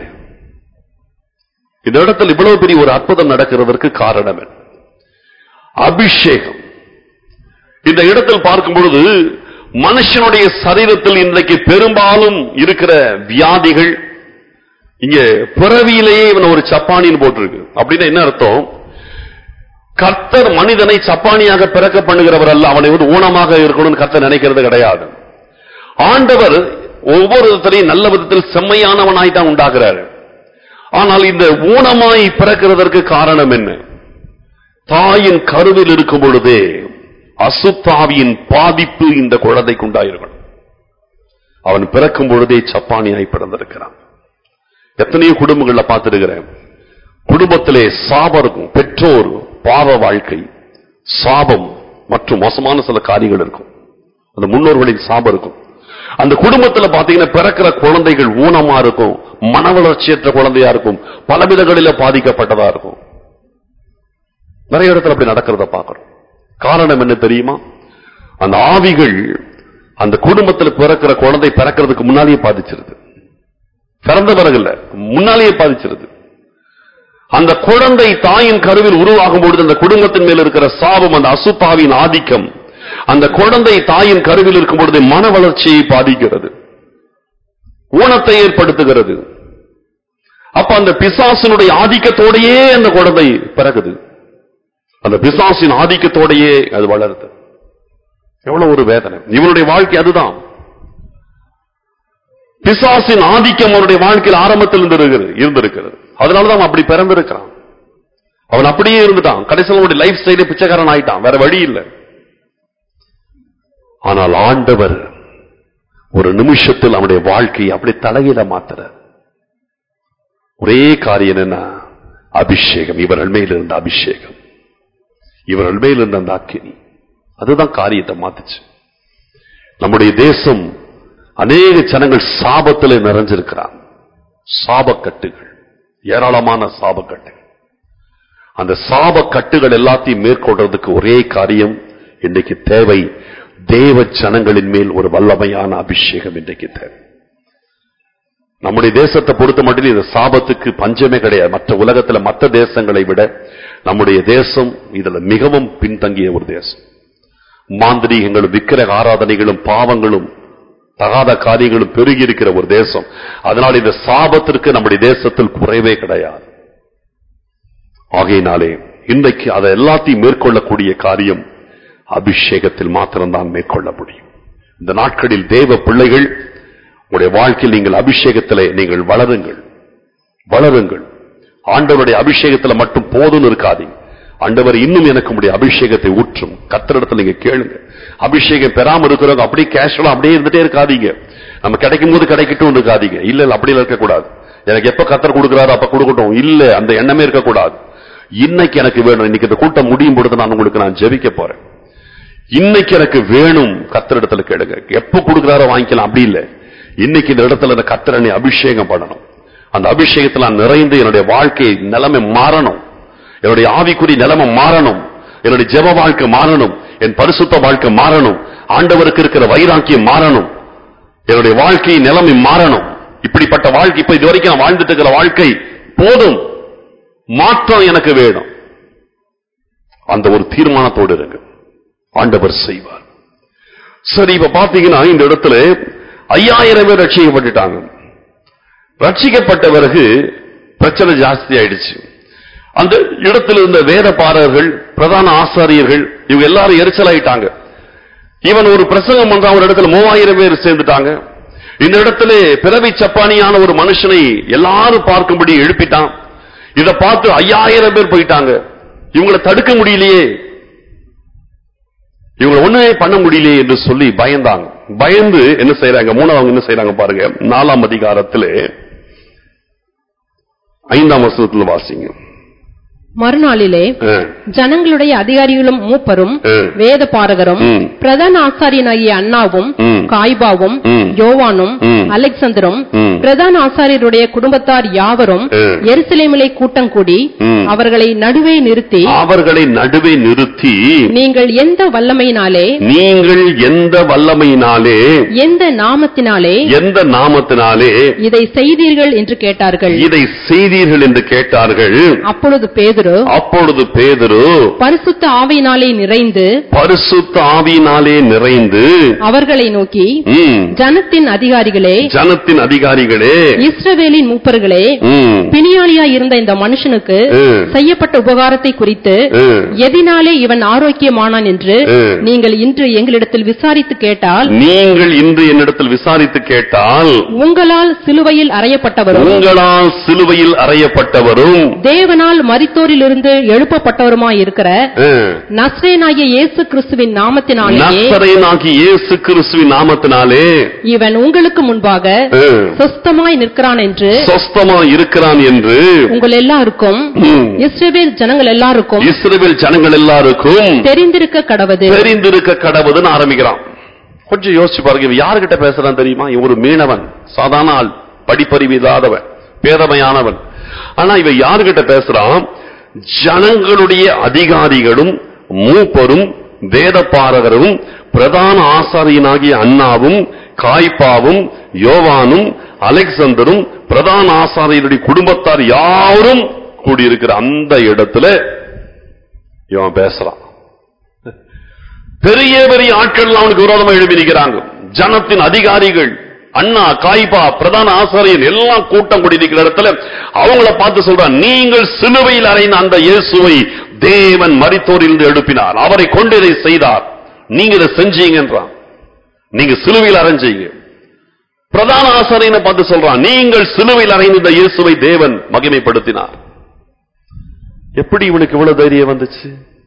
இந்த இடத்துல இவ்வளவு பெரிய ஒரு அற்புதம் நடக்கிறதற்கு காரணம் என்ன அபிஷேகம் இந்த இடத்தில் பார்க்கும் பொழுது மனுஷனுடைய சரீரத்தில் இன்றைக்கு பெரும்பாலும் இருக்கிற வியாதிகள் இங்க பிறவியிலேயே இவன் ஒரு சப்பானின்னு போட்டிருக்கு அப்படின்னா என்ன அர்த்தம் கர்த்தர் மனிதனை சப்பானியாக பிறக்க பண்ணுகிறவர் அல்ல அவனை வந்து ஊனமாக இருக்கணும்னு கர்த்தர் நினைக்கிறது கிடையாது ஆண்டவர் ஒவ்வொரு விதத்திலையும் நல்ல விதத்தில் செம்மையானவனாய் தான் உண்டாகிறாரு ஆனால் இந்த ஊனமாய் பிறக்கிறதற்கு காரணம் என்ன தாயின் கருவில் இருக்கும் பொழுதே அசுத்தாவியின் பாதிப்பு இந்த குழந்தைக்கு உண்டாயிருக்கணும் அவன் பிறக்கும் பொழுதே சப்பானியாய் பிறந்திருக்கிறான் எத்தனையோ குடும்பங்கள்ல பார்த்திருக்கிறேன் குடும்பத்திலே சாபம் இருக்கும் பெற்றோர் பாவ வாழ்க்கை சாபம் மற்றும் மோசமான சில காரியங்கள் இருக்கும் அந்த முன்னோர்களின் சாபம் இருக்கும் அந்த குடும்பத்துல பாத்தீங்கன்னா பிறக்கிற குழந்தைகள் ஊனமா இருக்கும் மன வளர்ச்சியற்ற குழந்தையா இருக்கும் பல விதங்களில பாதிக்கப்பட்டதா இருக்கும் நிறைய இடத்துல அப்படி நடக்கிறத பார்க்கிறோம் காரணம் என்ன தெரியுமா அந்த ஆவிகள் அந்த குடும்பத்தில் பிறக்கிற குழந்தை பிறக்கிறதுக்கு முன்னாலேயே பாதிச்சிருது பிறந்த பிறகுல முன்னாலேயே பாதிச்சிருது அந்த குழந்தை தாயின் கருவில் உருவாகும் பொழுது அந்த குடும்பத்தின் மேல் இருக்கிற சாபம் அந்த அசுத்தாவின் ஆதிக்கம் அந்த குழந்தை தாயின் கருவில் இருக்கும் பொழுது மன வளர்ச்சியை பாதிக்கிறது ஊனத்தை ஏற்படுத்துகிறது அப்ப அந்த பிசாசினுடைய ஆதிக்கத்தோடையே அந்த குழந்தை பிறகுது அந்த பிசாசின் ஆதிக்கத்தோடையே அது வளருது எவ்வளவு ஒரு வேதனை இவனுடைய வாழ்க்கை அதுதான் பிசாசின் ஆதிக்கம் அவனுடைய வாழ்க்கையில் ஆரம்பத்தில் இருந்திருக்கிறது இருந்திருக்கிறது அதனாலதான் அவன் அப்படி பிறந்திருக்கிறான் அவன் அப்படியே இருந்துட்டான் கடைசியில் அவனுடைய லைஃப் ஸ்டைலே பிச்சைக்காரன் ஆயிட்டான் வேற வழி இல்லை ஆனால் ஆண்டவர் ஒரு நிமிஷத்தில் அவனுடைய வாழ்க்கையை அப்படி தலையில மாத்துற ஒரே காரியம் என்ன அபிஷேகம் இவர்கள் மேல் இருந்த அபிஷேகம் இவர்கள் மேல் இருந்த அந்த அக்கினி அதுதான் காரியத்தை மாத்துச்சு நம்முடைய தேசம் அநேக ஜனங்கள் சாபத்திலே நிறைஞ்சிருக்கிறான் சாபக்கட்டுகள் ஏராளமான சாபக்கட்டுகள் அந்த சாபக்கட்டுகள் எல்லாத்தையும் மேற்கொள்றதுக்கு ஒரே காரியம் இன்றைக்கு தேவை தேவ ஜனங்களின் மேல் ஒரு வல்லமையான அபிஷேகம் இன்றைக்கு தேவை நம்முடைய தேசத்தை பொறுத்த மட்டும் இந்த சாபத்துக்கு பஞ்சமே கிடையாது மற்ற உலகத்துல மற்ற தேசங்களை விட நம்முடைய தேசம் இதுல மிகவும் பின்தங்கிய ஒரு தேசம் மாந்திரீகங்களும் விக்கிரக ஆராதனைகளும் பாவங்களும் தகாத காரியங்களும் பெருகி இருக்கிற ஒரு தேசம் அதனால் இந்த சாபத்திற்கு நம்முடைய தேசத்தில் குறைவே கிடையாது ஆகையினாலே இன்றைக்கு அதை எல்லாத்தையும் மேற்கொள்ளக்கூடிய காரியம் அபிஷேகத்தில் மாத்திரம்தான் மேற்கொள்ள முடியும் இந்த நாட்களில் தேவ பிள்ளைகள் உங்களுடைய வாழ்க்கையில் நீங்கள் அபிஷேகத்திலே நீங்கள் வளருங்கள் வளருங்கள் ஆண்டவருடைய அபிஷேகத்துல மட்டும் போதும்னு இருக்காதீங்க ஆண்டவர் இன்னும் எனக்கு உடைய அபிஷேகத்தை ஊற்றும் கத்திரிடத்துல நீங்க கேளுங்க அபிஷேகம் பெறாம இருக்கிறவங்க அப்படியே கேஷுவலா அப்படியே இருந்துட்டே இருக்காதீங்க நம்ம கிடைக்கும் போது கிடைக்கட்டும் இருக்காதீங்க இல்ல இல்ல அப்படி இருக்கக்கூடாது எனக்கு எப்ப கத்தர் கொடுக்குறாரோ அப்ப கொடுக்கட்டும் இல்ல அந்த எண்ணமே இருக்கக்கூடாது இன்னைக்கு எனக்கு வேணும் இன்னைக்கு இந்த கூட்டம் முடியும் பொழுது நான் உங்களுக்கு நான் ஜெபிக்க போறேன் இன்னைக்கு எனக்கு வேணும் கத்தரிடத்துல கேளுங்க எப்ப கொடுக்குறாரோ வாங்கிக்கலாம் அப்படி இல்ல இன்னைக்கு இந்த இடத்துல இந்த கத்திரனை அபிஷேகம் பண்ணணும் அந்த அபிஷேகத்துல நான் நிறைந்து என்னுடைய வாழ்க்கை நிலைமை மாறணும் என்னுடைய ஆவிக்குறி நிலைமை மாறணும் என்னுடைய ஜெப வாழ்க்கை மாறணும் என் பரிசுத்த வாழ்க்கை மாறணும் ஆண்டவருக்கு இருக்கிற வைராக்கியம் மாறணும் என்னுடைய வாழ்க்கை நிலைமை மாறணும் இப்படிப்பட்ட வாழ்க்கை இப்ப இதுவரைக்கும் நான் வாழ்ந்துட்டு இருக்கிற வாழ்க்கை போதும் மாற்றம் எனக்கு வேணும் அந்த ஒரு தீர்மானத்தோடு இருங்க ஆண்டவர் செய்வார் சரி இப்ப பாத்தீங்கன்னா இந்த இடத்துல ஐயாயிரம் பேர் ரட்சிக்கப்பட்டுட்டாங்க ரட்சிக்கப்பட்ட பிறகு பிரச்சனை ஜாஸ்தி ஆயிடுச்சு அந்த இடத்துல இருந்த வேத பாரகர்கள் பிரதான ஆசாரியர்கள் இவங்க எல்லாரும் எரிச்சலாயிட்டாங்க இவன் ஒரு பிரசங்கம் பண்றான் ஒரு இடத்துல மூவாயிரம் பேர் சேர்ந்துட்டாங்க இந்த இடத்துல பிறவி சப்பானியான ஒரு மனுஷனை எல்லாரும் பார்க்கும்படி எழுப்பிட்டான் இதை பார்த்து ஐயாயிரம் பேர் போயிட்டாங்க இவங்களை தடுக்க முடியலையே இவங்களை ஒண்ணுமே பண்ண முடியலையே என்று சொல்லி பயந்தாங்க பயந்து என்ன செய்யறாங்க மூணாவது என்ன செய்யறாங்க பாருங்க நாலாம் அதிகாரத்திலே ஐந்தாம் வசனத்துல வாசிங்க மறுநாளிலே ஆ, ஜனங்களுடைய அதிகாரிகளும் மூப்பரும் ஆ. வேத பாரகரும் ம். பிரதான ஆசாரியனாகிய அண்ணாவும் ம். காய்பாவும் ம். யோவானும் ம். அலெக்சந்தரும் ம். பிரதான ஆசாரியருடைய குடும்பத்தார் யாவரும் ஆ. எருசலேமிலே கூட்டம் கூடி ம். அவர்களை நடுவே நிறுத்தி அவர்களை நடுவே நிறுத்தி நீங்கள் எந்த வல்லமையினாலே நீங்கள் எந்த வல்லமையினாலே எந்த நாமத்தினாலே எந்த நாமத்தினாலே இதை செய்தீர்கள் என்று கேட்டார்கள் இதை செய்தீர்கள் என்று கேட்டார்கள் அப்பொழுது பேதுரு அப்பொழுது பேதுரு பரிசுத்த ஆவியினாலே நிறைந்து பரிசுத்த ஆவியினாலே நிறைந்து அவர்களை நோக்கி ம், ஜனத்தின் அதிகாரிகளே ஜனத்தின் அதிகாரிகளே இஸ்ரவேலின் மூப்பர்களே ம், பிணியாளியா இருந்த இந்த மனுஷனுக்கு ம், செய்யப்பட்ட உபகாரத்தை குறித்து ம், எதினாலே இவன் ஆரோக்கியமானான் என்று ம். நீங்கள் இன்று எங்களிடத்தில் விசாரித்து கேட்டால் நீங்கள் இன்று என்னிடத்தில் விசாரித்து கேட்டால் உங்களால் சிலுவையில் அறையப்பட்டவரும் உங்களால் சிலுவையில் அறையப்பட்டவரும் தேவனால் மரித்தோரிலிருந்து எழுப்பப்பட்டவருமாய் இருக்கிற ம், நஸ்ரேனாகிய இயேசு கிறிஸ்துவின் நாமத்தினாலேயே நசரேனாகிய இயேசு கிறிஸ்துவின் நாமத்தினாலே இவன் உங்களுக்கு முன்பாக ம், சொஸ்தமாய் நிற்கிறான் என்று சொஸ்தமா இருக்கிறான் என்று உங்கள் எல்லாருக்கும் ம், இஸ்ரவேல் ஜனங்கள் எல்லாருக்கும் இஸ்ரவேல் ஜனங்கள் எல்லாருக்கும் தெரிந்திருக்க கடவது தெரிந்திருக்க கடவுதுன்னு ஆரம்பிக்கிறான் கொஞ்சம் யோசிச்சு பாருங்க இவன் யாருகிட்ட பேசுறான் தெரியுமா இவன் ஒரு மீனவன் சாதாரண ஆள் படிப்பறிவு இல்லாதவன் பேதமையானவன் ஆனா இவன் யாருகிட்ட பேசுறான் ஜனங்களுடைய அதிகாரிகளும் மூப்பரும் வேதப்பாரகரும் பிரதான ஆசாரியனாகிய அண்ணாவும் காய்பாவும் யோவானும் அலெக்சந்தரும் பிரதான ஆசாரியருடைய குடும்பத்தார் யாரும் கூடியிருக்கிற அந்த இடத்துல இவன் பேசுறான் பெரிய பெரிய ஆட்கள் அவனுக்கு விரோதமா எழுப்பி நிற்கிறாங்க ஜனத்தின் அதிகாரிகள் அண்ணா காய்பா பிரதான ஆசாரியர் எல்லாம் கூட்டம் கூடியிருக்கிற இடத்துல அவங்கள பார்த்து சொல்றான் நீங்கள் சிலுவையில் அறைந்த அந்த இயேசுவை தேவன் மரித்தோரிலிருந்து எழுப்பினார் அவரை கொண்டு இதை செய்தார் நீங்க இதை செஞ்சீங்கன்றான் நீங்க சிலுவையில் அரைஞ்சீங்க பிரதான ஆசாரியனை பார்த்து சொல்றான் நீங்கள் சிலுவையில் அறைந்த இந்த இயேசுவை தேவன் மகிமைப்படுத்தினார் எப்படி இவனுக்கு இவ்வளவு தைரியம் வந்துச்சு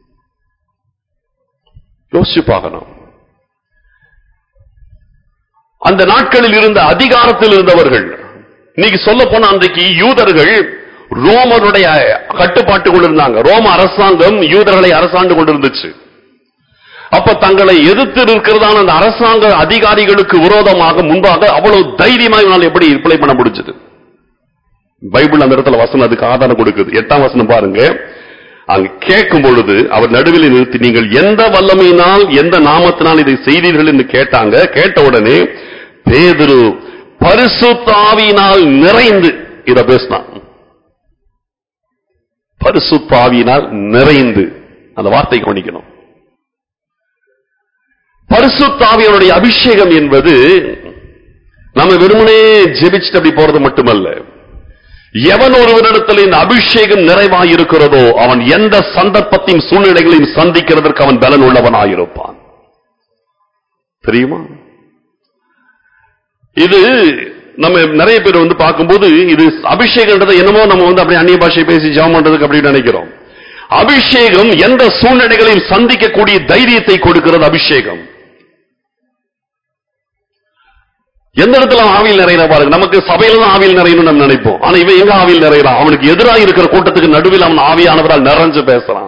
யோசிச்சு பார்க்கணும் அந்த நாட்களில் இருந்த அதிகாரத்தில் இருந்தவர்கள் இன்னைக்கு சொல்ல போன அன்றைக்கு யூதர்கள் ரோமருடைய கட்டுப்பாட்டுக்குள் இருந்தாங்க ரோம அரசாங்கம் யூதர்களை அரசாண்டு கொண்டிருந்துச்சு அப்ப தங்களை எதிர்த்து இருக்கிறதான அந்த அரசாங்க அதிகாரிகளுக்கு விரோதமாக முன்பாக அவ்வளவு தைரியமா இவனால் எப்படி ரிப்ளை பண்ண முடிஞ்சது பைபிள் அந்த இடத்துல வசனம் அதுக்கு ஆதாரம் கொடுக்குது எட்டாம் வசனம் பாருங்க அங்க கேட்கும் பொழுது அவர் நடுவில் நிறுத்தி நீங்கள் எந்த வல்லமையினால் எந்த நாமத்தினால் இதை செய்தீர்கள் என்று கேட்டாங்க கேட்ட உடனே பேதுரு பரிசுத்தாவியினால் நிறைந்து இத பேசினான் பரிசுத்தாவியினால் நிறைந்து அந்த வார்த்தை கவனிக்கணும் பரிசுத்தாவியனுடைய அபிஷேகம் என்பது நம்ம வெறுமனே ஜெபிச்சுட்டு அப்படி போறது மட்டுமல்ல எவன் ஒருவனிடத்தில் இந்த அபிஷேகம் நிறைவாய் இருக்கிறதோ அவன் எந்த சந்தர்ப்பத்தையும் சூழ்நிலைகளையும் சந்திக்கிறதற்கு அவன் பலன் உள்ளவனாயிருப்பான் தெரியுமா இது நம்ம நிறைய பேர் வந்து பார்க்கும்போது இது அபிஷேகம்ன்றது என்னமோ நம்ம வந்து அப்படியே அந்நிய பாஷை பேசி ஜெபம் பண்றதுக்கு அப்படின்னு நினைக்கிறோம் அபிஷேகம் எந்த சூழ்நிலைகளையும் சந்திக்கக்கூடிய தைரியத்தை கொடுக்கிறது அபிஷேகம் எந்த இடத்துல அவன் ஆவியில் நிறையிற பாருங்க நமக்கு சபையில தான் ஆவியில் நிறையணும் நம்ம நினைப்போம் ஆனா இவன் எங்க ஆவியில் நிறையறான் அவனுக்கு எதிராக இருக்கிற கூட்டத்துக்கு நடுவில் அவன் ஆவியானவரால் நிறைஞ்சு பேசுறான்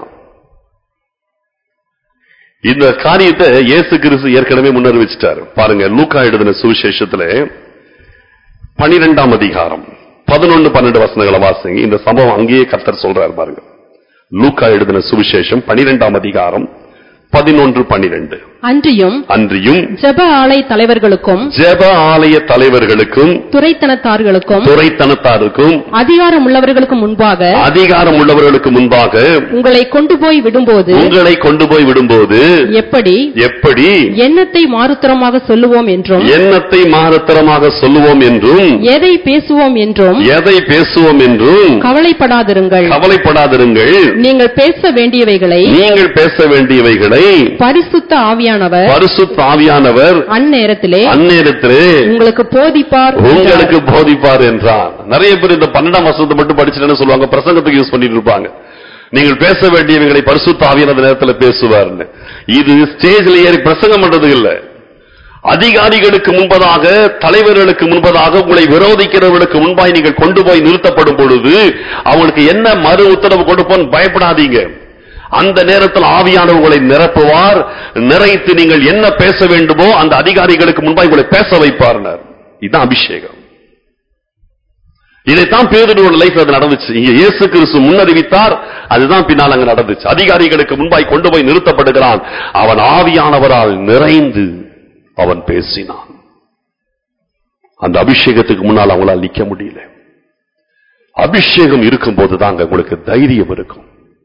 இந்த காரியத்தை இயேசு கிறிஸ்து ஏற்கனவே முன்னறிவிச்சிட்டாரு பாருங்க லூக்கா எழுதின சுவிசேஷத்துல பனிரெண்டாம் அதிகாரம் பதினொன்னு பன்னெண்டு வசனங்களை வாசிங்க இந்த சம்பவம் அங்கேயே கர்த்தர் சொல்றாரு பாருங்க லூக்கா எழுதின சுவிசேஷம் பனிரெண்டாம் அதிகாரம் பதினொன்று பன்னிரண்டு அன்றியும் அன்றியும் ஜெப ஆலை தலைவர்களுக்கும் ஜெப ஆலய தலைவர்களுக்கும் துரைத்தனத்தார்களுக்கும் துறைத்தனத்தாருக்கும் அதிகாரம் உள்ளவர்களுக்கும் முன்பாக அதிகாரம் உள்ளவர்களுக்கு முன்பாக உங்களை கொண்டு போய் விடும்போது உங்களை கொண்டு போய் விடும்போது எப்படி எப்படி எண்ணத்தை மாறுத்தரமாக சொல்லுவோம் என்றும் எண்ணத்தை மாறத்தரமாக சொல்லுவோம் என்றும் எதை பேசுவோம் என்றும் எதை பேசுவோம் என்றும் கவலைப்படாதிருங்கள் கவலைப்படாதிருங்கள் நீங்கள் பேச வேண்டியவைகளை நீங்கள் பேச வேண்டியவைகளை பரிசுத்த ஆவியானவர் பரிசுத்த ஆவியானவர் அந்நேரத்திலே அந்நேரத்திலே உங்களுக்கு போதிப்பார் உங்களுக்கு போதிப்பார் என்றார் நிறைய பேர் இந்த பன்னெண்டாம் வருஷத்தை மட்டும் படிச்சுட்டு சொல்லுவாங்க பிரசங்கத்துக்கு யூஸ் பண்ணிட்டு இருப்பாங்க நீங்கள் பேச வேண்டியவைகளை பரிசுத்த ஆவியான நேரத்துல பேசுவார்னு இது ஸ்டேஜ்ல ஏறி பிரசங்கம் பண்றது இல்ல அதிகாரிகளுக்கு முன்பதாக தலைவர்களுக்கு முன்பதாக உங்களை விரோதிக்கிறவர்களுக்கு முன்பாய் நீங்கள் கொண்டு போய் நிறுத்தப்படும் பொழுது அவங்களுக்கு என்ன மறு உத்தரவு கொடுப்போம் பயப்படாதீங்க அந்த நேரத்தில் ஆவியானவர் உங்களை நிரப்புவார் நிறைத்து நீங்கள் என்ன பேச வேண்டுமோ அந்த அதிகாரிகளுக்கு முன்பாய் உங்களை பேச வைப்பார்னர் இதுதான் அபிஷேகம் இதைத்தான் பேதனோட லைஃப் அது நடந்துச்சு இங்க இயேசு கிறிஸ்து முன்னறிவித்தார் அதுதான் பின்னால் அங்க நடந்துச்சு அதிகாரிகளுக்கு முன்பாய் கொண்டு போய் நிறுத்தப்படுகிறான் அவன் ஆவியானவரால் நிறைந்து அவன் பேசினான் அந்த அபிஷேகத்துக்கு முன்னால் அவங்களால் நிக்க முடியல அபிஷேகம் இருக்கும் போதுதான் உங்களுக்கு தைரியம் இருக்கும்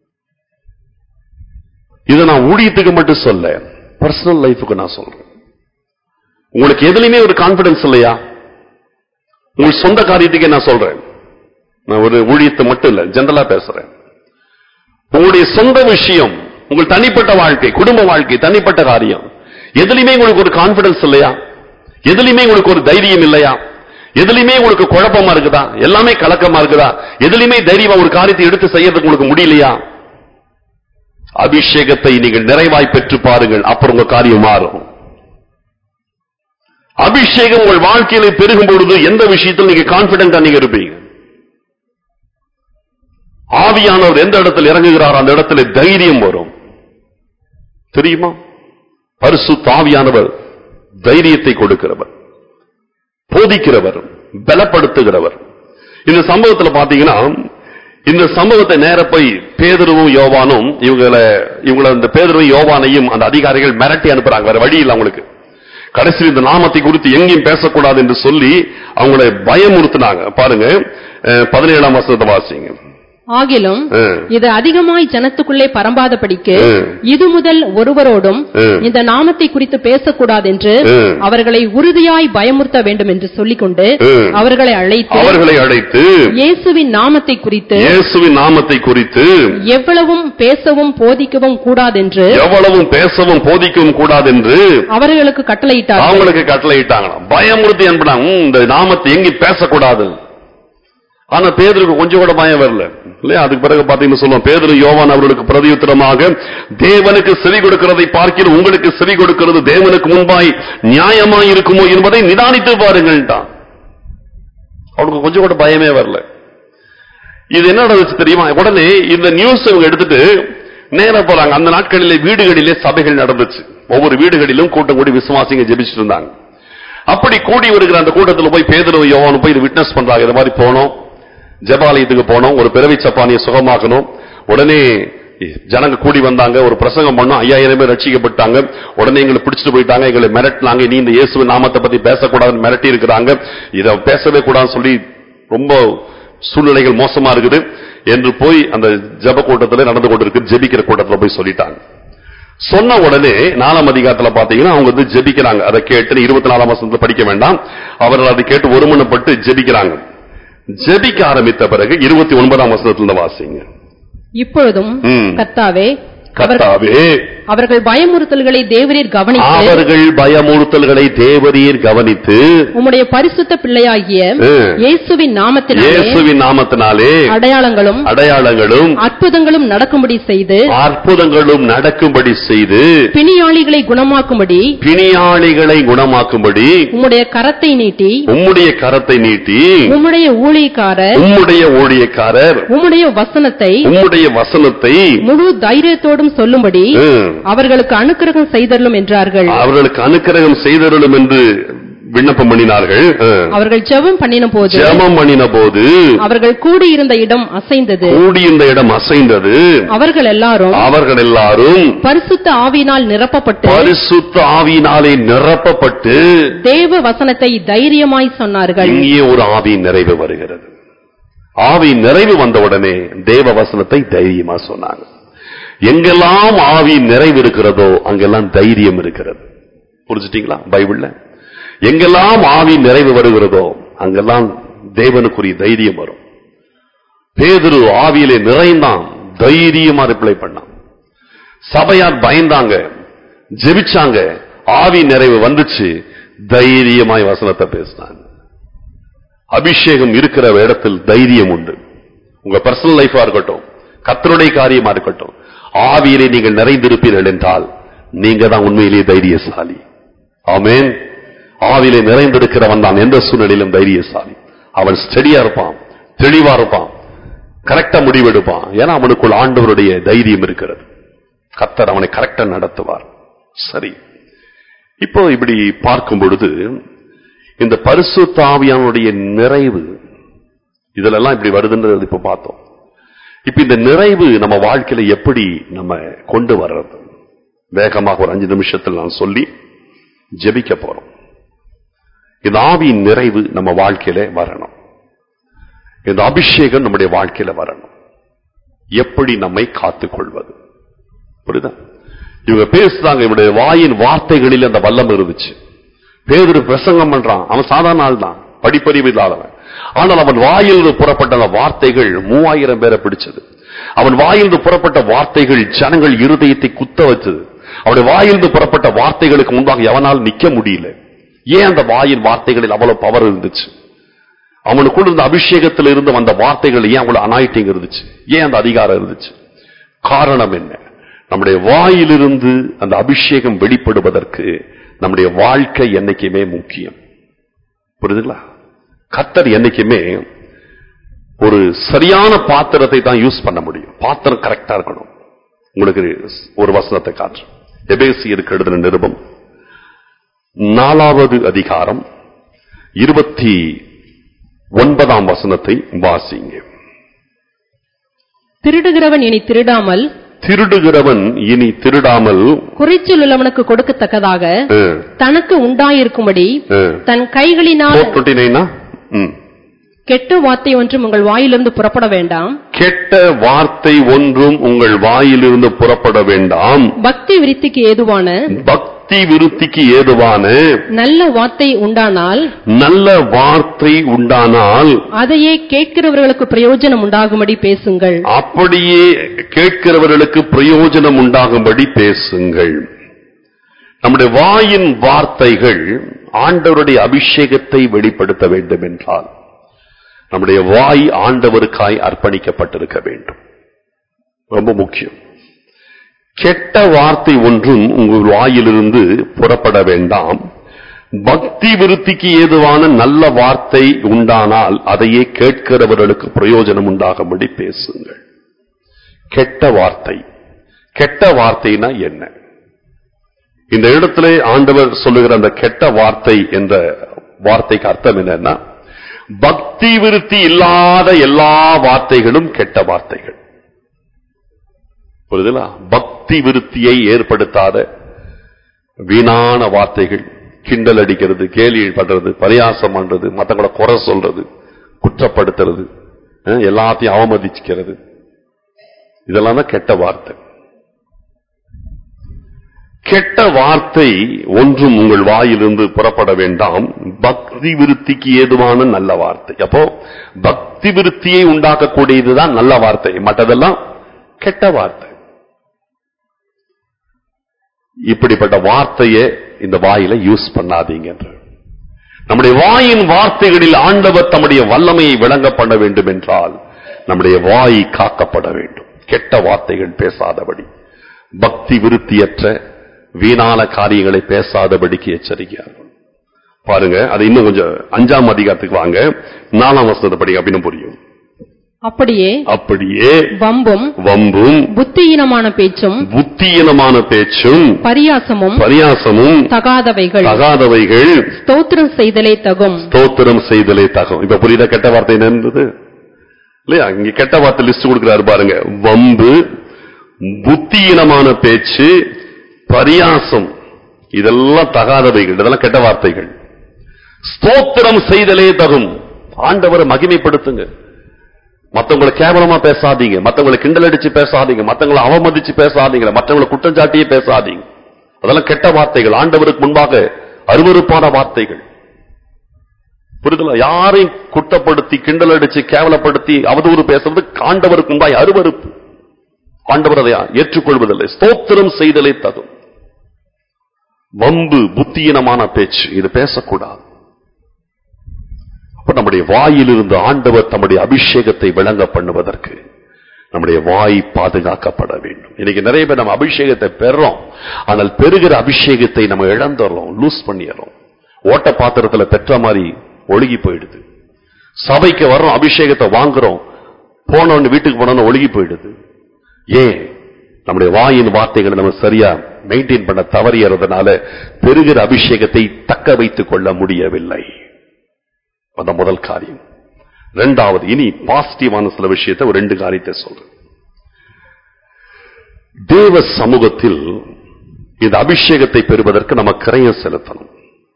இதை நான் ஊழியத்துக்கு மட்டும் சொல்ல பர்சனல் லைஃபுக்கு நான் சொல்றேன் உங்களுக்கு எதுலையுமே ஒரு கான்பிடன்ஸ் இல்லையா உங்கள் சொந்த காரியத்துக்கே நான் சொல்றேன் நான் ஒரு ஊழியத்தை மட்டும் இல்ல ஜெனரலா பேசுறேன் உங்களுடைய சொந்த விஷயம் உங்கள் தனிப்பட்ட வாழ்க்கை குடும்ப வாழ்க்கை தனிப்பட்ட காரியம் எதுலையுமே உங்களுக்கு ஒரு கான்பிடன்ஸ் இல்லையா எதுலையுமே உங்களுக்கு ஒரு தைரியம் இல்லையா எதுலையுமே உங்களுக்கு குழப்பமா இருக்குதா எல்லாமே கலக்கமா இருக்குதா எதுலையுமே தைரியமா ஒரு காரியத்தை எடுத்து செய்யறதுக்கு உங்களுக்கு முடியலையா அபிஷேகத்தை நீங்கள் நிறைவாய் பெற்று பாருங்கள் அப்புறம் உங்க காரியம் மாறும் அபிஷேகம் உங்கள் வாழ்க்கையில பெருகும் பொழுது எந்த விஷயத்தில் நீங்க கான்பிடண்டா நீங்க இருப்பீங்க ஆவியானவர் எந்த இடத்தில் இறங்குகிறார் அந்த இடத்துல தைரியம் வரும் தெரியுமா பரிசு தாவியானவர் தைரியத்தை கொடுக்கிறவர் போதிக்கிறவர் பலப்படுத்துகிறவர் இந்த சம்பவத்துல பாத்தீங்கன்னா இந்த சம்பவத்தை நேர போய் பேதருவும் யோவானும் இவங்களை இவங்களை இந்த பேதருவும் யோவானையும் அந்த அதிகாரிகள் மிரட்டி அனுப்புறாங்க வேற வழி இல்லை அவங்களுக்கு கடைசியில் இந்த நாமத்தை குறித்து எங்கேயும் பேசக்கூடாது என்று சொல்லி அவங்களை பயமுறுத்தினாங்க பாருங்க அஹ், பதினேழாம் வசனத்தை வாசிங்க ஆகிலும் ம். இது அதிகமாய் ஜனத்துக்குள்ளே பரம்பாதபடிக்கு ம். இது முதல் ஒருவரோடும் ம். இந்த நாமத்தை குறித்து பேசக்கூடாதென்று ம். அவர்களை உறுதியாய் பயமுறுத்த வேண்டும் என்று சொல்லிக்கொண்டு ம். அவர்களை அழைத்து அவர்களை அழைத்து இயேசுவின் நாமத்தை குறித்து இயேசுவின் நாமத்தை குறித்து எவ்வளவும் பேசவும் போதிக்கவும் கூடாதென்று எவ்வளவும் பேசவும் போதிக்கவும் கூடாதென்று அவர்களுக்கு கட்டளையிட்டார்கள் அவங்களுக்கு கட்டளையிட்டாங்களாம் பயமுறுத்தி அனுப்பினாங்க "ம், இந்த நாமத்தை எங்கேயும் பேசக்கூடாது ஆனா பேதருக்கு கொஞ்சம் கூட பயம் வரல இல்லையா அதுக்கு பிறகு பாத்தீங்கன்னு சொல்லுவோம் பேதரு யோவான் அவர்களுக்கு பிரதியுத்தரமாக தேவனுக்கு செவி கொடுக்கிறதை பார்க்கிற உங்களுக்கு செவி கொடுக்கிறது தேவனுக்கு முன்பாய் நியாயமாய் இருக்குமோ என்பதை நிதானித்து பாருங்கள்ட்டான் அவனுக்கு கொஞ்சம் கூட பயமே வரல இது என்ன நடந்துச்சு தெரியுமா உடனே இந்த நியூஸ் இவங்க எடுத்துட்டு நேரா போறாங்க அந்த நாட்களிலே வீடுகளிலே சபைகள் நடந்துச்சு ஒவ்வொரு வீடுகளிலும் கூட்டம் கூடி விசுவாசிங்க ஜெபிச்சுட்டு இருந்தாங்க அப்படி கூடி வருகிற அந்த கூட்டத்துல போய் பேதரும் யோவானும் போய் இது விட்னஸ் பண்றாங்க இது மாதிரி போனோம் ஜெபாலயத்துக்கு போனோம் ஒரு பிறவி சப்பானியை சுகமாக்கணும் உடனே ஜனங்க கூடி வந்தாங்க ஒரு பிரசங்கம் பண்ணோம் ஐயாயிரம் பேர் ரட்சிக்கப்பட்டாங்க உடனே எங்களை பிடிச்சிட்டு போயிட்டாங்க எங்களை மிரட்டினாங்க நீ இந்த இயேசுவின் நாமத்தை பத்தி பேசக்கூடாதுன்னு மிரட்டி இருக்கிறாங்க இதை பேசவே கூடாதுன்னு சொல்லி ரொம்ப சூழ்நிலைகள் மோசமா இருக்குது என்று போய் அந்த ஜெப கூட்டத்துல நடந்து கொண்டிருக்கு ஜெபிக்கிற கூட்டத்துல போய் சொல்லிட்டாங்க சொன்ன உடனே நாலாம் அதிகாரத்துல பாத்தீங்கன்னா அவங்க வந்து ஜெபிக்கிறாங்க அதை கேட்டு இருபத்தி நாலாம் வசனத்துல படிக்க வேண்டாம் அவர்கள் அதை கேட்டு ஒருமனப்பட்டு ஜெபிக்கிறாங்க ஜெபிக்க ஆரம்பித்த பிறகு இருபத்தி ஒன்பதாம் வசனத்துல இருந்து வாசிங்க இப்பொழுதும் ம். கர்த்தாவே அவர்- கர்த்தாவே அவர்கள் பயமுறுத்தல்களை தேவரீர் கவனித்து அவர்கள் பயமுறுத்தல்களை தேவரீர் கவனித்து உம்முடைய பரிசுத்த பிள்ளையாகிய ம். இயேசுவின் நாமத்தினாலே இயேசுவின் நாமத்தினாலே அடையாளங்களும் அடையாளங்களும் அற்புதங்களும் நடக்கும்படி செய்து அற்புதங்களும் நடக்கும்படி செய்து பிணியாளிகளை குணமாக்கும்படி பிணியாளிகளை குணமாக்கும்படி உம்முடைய கரத்தை நீட்டி உம்முடைய கரத்தை நீட்டி உம்முடைய ஊழியக்காரர் உம்முடைய ஊழியக்காரர் உம்முடைய வசனத்தை உம்முடைய வசனத்தை முழு தைரியத்தோடும் சொல்லும்படி ம், அவர்களுக்கு அனுக்கிரகம் செய்தரலும் என்றார்கள் அவர்களுக்கு அனுக்கிரகம் செய்தருளும் என்று விண்ணப்பம் பண்ணினார்கள் ம். அவர்கள் ஜெபம் பண்ணின போது ஜெபம் பண்ணின போது அவர்கள் கூடியிருந்த இடம் அசைந்தது கூடியிருந்த இடம் அசைந்தது அவர்கள் எல்லாரும் அவர்கள் எல்லாரும் பரிசுத்த ஆவியினால் நிரப்பப்பட்டு பரிசுத்த ஆவியினாலே நிரப்பப்பட்டு தேவ வசனத்தை தைரியமாய் சொன்னார்கள் இங்கே ஒரு ஆவியின் நிறைவு வருகிறது ஆவியின் நிறைவு வந்தவுடனே தேவ வசனத்தை தைரியமா சொன்னாங்க எங்கெல்லாம் ஆவியின் நிறைவு இருக்கிறதோ அங்கெல்லாம் தைரியம் இருக்கிறது புரிஞ்சுட்டீங்களா பைபிள்ல எங்கெல்லாம் ஆவியின் நிறைவு வருகிறதோ அங்கெல்லாம் தேவனுக்குரிய தைரியம் வரும் பேதுரு ஆவியிலே நிறைந்தான் தைரியமா ரிப்ளை பண்ணான் சபையார் பயந்தாங்க ஜெபிச்சாங்க ஆவி நிறைவு வந்துச்சு தைரியமாய் வசனத்தை பேசினாங்க அபிஷேகம் இருக்கிற இடத்தில் தைரியம் உண்டு உங்க பர்சனல் லைஃபா இருக்கட்டும் கத்தருடைய காரியமா இருக்கட்டும் ஆவியிலே நீங்கள் நிறைந்திருப்பீர்கள் என்றால் நீங்க தான் உண்மையிலேயே தைரியசாலி ஆமென் ஆவியிலே நிறைந்திருக்கிறவன் தான் எந்த சூழ்நிலையிலும் தைரியசாலி அவன் ஸ்டெடியா இருப்பான் தெளிவா இருப்பான் கரெக்டா முடிவெடுப்பான் ஏன்னா அவனுக்குள் ஆண்டவருடைய தைரியம் இருக்கிறது கத்தர் அவனை கரெக்டா நடத்துவார் சரி இப்போ இப்படி பார்க்கும் பொழுது இந்த பரிசுத்த ஆவியானுடைய நிறைவு இதுலெல்லாம் இப்படி வருதுன்றது இப்ப பார்த்தோம் இப்ப இந்த நிறைவு நம்ம வாழ்க்கையில எப்படி நம்ம கொண்டு வர்றது வேகமாக ஒரு அஞ்சு நிமிஷத்தில் நான் சொல்லி ஜெபிக்க போறோம் இந்த ஆவியின் நிறைவு நம்ம வாழ்க்கையில வரணும் இந்த அபிஷேகம் நம்முடைய வாழ்க்கையில வரணும் எப்படி நம்மை காத்துக் கொள்வது புரியுதா இவங்க பேசுறாங்க இவருடைய வாயின் வார்த்தைகளில் அந்த வல்லம் இருந்துச்சு பேதுரு பிரசங்கம் பண்றான் அவன் சாதாரண ஆள் தான் படிப்பறிவு இல்லாதவன் ஆனால் அவன் வாயிலிருந்து புறப்பட்ட அந்த வார்த்தைகள் மூவாயிரம் பேரை பிடிச்சது அவன் வாயிலிருந்து புறப்பட்ட வார்த்தைகள் ஜனங்கள் இருதயத்தை குத்த வச்சது அவனுடைய வாயிலிருந்து புறப்பட்ட வார்த்தைகளுக்கு முன்பாக எவனால் நிக்க முடியல ஏன் அந்த வாயின் வார்த்தைகளில் அவ்வளவு பவர் இருந்துச்சு அவனுக்குள்ள இருந்த அபிஷேகத்தில் இருந்து வந்த வார்த்தைகள் ஏன் அவ்வளவு அனாயிட்டிங் இருந்துச்சு ஏன் அந்த அதிகாரம் இருந்துச்சு காரணம் என்ன நம்முடைய வாயிலிருந்து அந்த அபிஷேகம் வெளிப்படுவதற்கு நம்முடைய வாழ்க்கை என்னைக்குமே முக்கியம் புரியுதுங்களா கத்தர் என்னைக்குமே ஒரு சரியான பாத்திரத்தை தான் யூஸ் பண்ண முடியும் பாத்திரம் கரெக்டா இருக்கணும் உங்களுக்கு ஒரு வசனத்தை காற்று எபேசியருக்கு எழுதின நிருபம் நாலாவது அதிகாரம் இருபத்தி ஒன்பதாம் வசனத்தை வாசிங்க திருடுகிறவன் இனி திருடாமல் திருடுகிறவன் இனி திருடாமல் குறைச்சல் உள்ளவனுக்கு கொடுக்கத்தக்கதாக தனக்கு உண்டாயிருக்கும்படி ம். தன் கைகளினால் ஃபோர் டுவெண்ட்டி நைனா ம் கெட்ட வார்த்தை ஒன்றும் உங்கள் வாயிலிருந்து புறப்பட வேண்டாம் கெட்ட வார்த்தை ஒன்றும் உங்கள் வாயிலிருந்து புறப்பட வேண்டாம் பக்தி விருத்திக்கு ஏதுவான பக்தி விருத்திக்கு ஏதுவான நல்ல வார்த்தை உண்டானால் நல்ல வார்த்தை உண்டானால் அதையே கேட்கிறவர்களுக்கு பிரயோஜனம் உண்டாகும்படி பேசுங்கள் அப்படியே கேட்கிறவர்களுக்கு பிரயோஜனம் உண்டாகும்படி பேசுங்கள் நம்முடைய வாயின் வார்த்தைகள் ஆண்டவருடைய அபிஷேகத்தை வெளிப்படுத்த வேண்டும் என்றால் நம்முடைய வாய் ஆண்டவருக்காய் அர்ப்பணிக்கப்பட்டிருக்க வேண்டும் ரொம்ப முக்கியம் கெட்ட வார்த்தை ஒன்றும் உங்கள் வாயிலிருந்து புறப்பட வேண்டாம் பக்தி விருத்திக்கு ஏதுவான நல்ல வார்த்தை உண்டானால் அதையே கேட்கிறவர்களுக்கு பிரயோஜனம் உண்டாகும்படி பேசுங்கள் கெட்ட வார்த்தை கெட்ட வார்த்தைனா என்ன இந்த இடத்துல ஆண்டவர் சொல்லுகிற அந்த கெட்ட வார்த்தை என்ற வார்த்தைக்கு அர்த்தம் என்னன்னா பக்தி விருத்தி இல்லாத எல்லா வார்த்தைகளும் கெட்ட வார்த்தைகள் புரியுதுங்களா பக்தி விருத்தியை ஏற்படுத்தாத வீணான வார்த்தைகள் கிண்டல் அடிக்கிறது கேலி பண்றது பரியாசம் பண்றது மத்தவங்கள குறை சொல்றது குற்றப்படுத்துறது அஹ், எல்லாத்தையும் அவமதிக்கிறது இதெல்லாம் தான் கெட்ட வார்த்தை கெட்ட வார்த்தை ஒன்றும் உங்கள் வாயிலிருந்து புறப்பட வேண்டாம் பக்தி விருத்திக்கு ஏதுவான நல்ல வார்த்தை அப்போ பக்தி விருத்தியை உண்டாக்கக்கூடியதுதான் நல்ல வார்த்தை மற்றதெல்லாம் கெட்ட வார்த்தை இப்படிப்பட்ட வார்த்தையை இந்த வாயில யூஸ் பண்ணாதீங்க என்று நம்முடைய வாயின் வார்த்தைகளில் ஆண்டவர் தம்முடைய வல்லமையை விளங்க பண்ண வேண்டும் என்றால் நம்முடைய வாய் காக்கப்பட வேண்டும் கெட்ட வார்த்தைகள் பேசாதபடி பக்தி விருத்தியற்ற வீணான காரியங்களை பேசாதபடிக்கு எச்சரிக்கையாகும் பாருங்க அது இன்னும் கொஞ்சம் அஞ்சாம் அதிகாரத்துக்கு வாங்க நாலாம் வசனத்தை படிங்க அப்படின்னு புரியும் அப்படியே அப்படியே வம்பும் வம்பும் புத்தியீனமான பேச்சும் புத்தியீனமான பேச்சும் பரியாசமும் பரியாசமும் தகாதவைகள் தகாதவைகள் ஸ்தோத்திரம் செய்தலே தகும் ஸ்தோத்திரம் செய்தலே தகும் இப்ப புரியுதா கெட்ட வார்த்தை என்ன இருந்தது இல்லையா இங்க கெட்ட வார்த்தை லிஸ்ட் கொடுக்கிறாரு பாருங்க வம்பு புத்தியீனமான பேச்சு பரியாசம் இதெல்லாம் தகாதவைகள் இதெல்லாம் கெட்ட வார்த்தைகள் ஸ்தோத்திரம் செய்தலே தகும் ஆண்டவரை மகிமைப்படுத்துங்க மத்தவங்களை கேவலமா பேசாதீங்க மத்தவங்களை கிண்டல் அடிச்சு பேசாதீங்க மத்தவங்களை அவமதிச்சு பேசாதீங்க மத்தவங்களை குற்றம் சாட்டியே பேசாதீங்க அதெல்லாம் கெட்ட வார்த்தைகள் ஆண்டவருக்கு முன்பாக அருவருப்பான வார்த்தைகள் புரிதல யாரையும் குற்றப்படுத்தி கிண்டல் அடிச்சு கேவலப்படுத்தி அவதூறு பேசுறது ஆண்டவருக்கு முன்பாய் அருவருப்பு ஆண்டவர் அதை ஏற்றுக்கொள்வதில்லை ஸ்தோத்திரம் செய்தலே தகும் வம்பு புத்தியீனமான பேச்சு இது பேசக்கூடாது அப்ப நம்முடைய வாயிலிருந்து ஆண்டவர் தம்முடைய அபிஷேகத்தை விளங்க பண்ணுவதற்கு நம்முடைய வாய் பாதுகாக்கப்பட வேண்டும் இன்னைக்கு நிறைய பேர் நம்ம அபிஷேகத்தை பெறோம் ஆனால் பெறுகிற அபிஷேகத்தை நம்ம இழந்துடுறோம் லூஸ் பண்ணிடுறோம் ஓட்ட பாத்திரத்துல பெற்ற மாதிரி ஒழுகி போயிடுது சபைக்கு வர்றோம் அபிஷேகத்தை வாங்குறோம் போனவொன்னு வீட்டுக்கு போனோன்னு ஒழுகி போயிடுது ஏன் நம்முடைய வாயின் வார்த்தைகளை நம்ம சரியா மெயின்டைன் பண்ண தவறியறதுனால பெறுகிற அபிஷேகத்தை தக்க வைத்துக் கொள்ள முடியவில்லை அந்த முதல் காரியம் ரெண்டாவது இனி பாசிட்டிவான சில விஷயத்தை ஒரு ரெண்டு காரியத்தை சொல்றேன் தேவ சமூகத்தில் இந்த அபிஷேகத்தை பெறுவதற்கு நம்ம கிரயம் செலுத்தணும்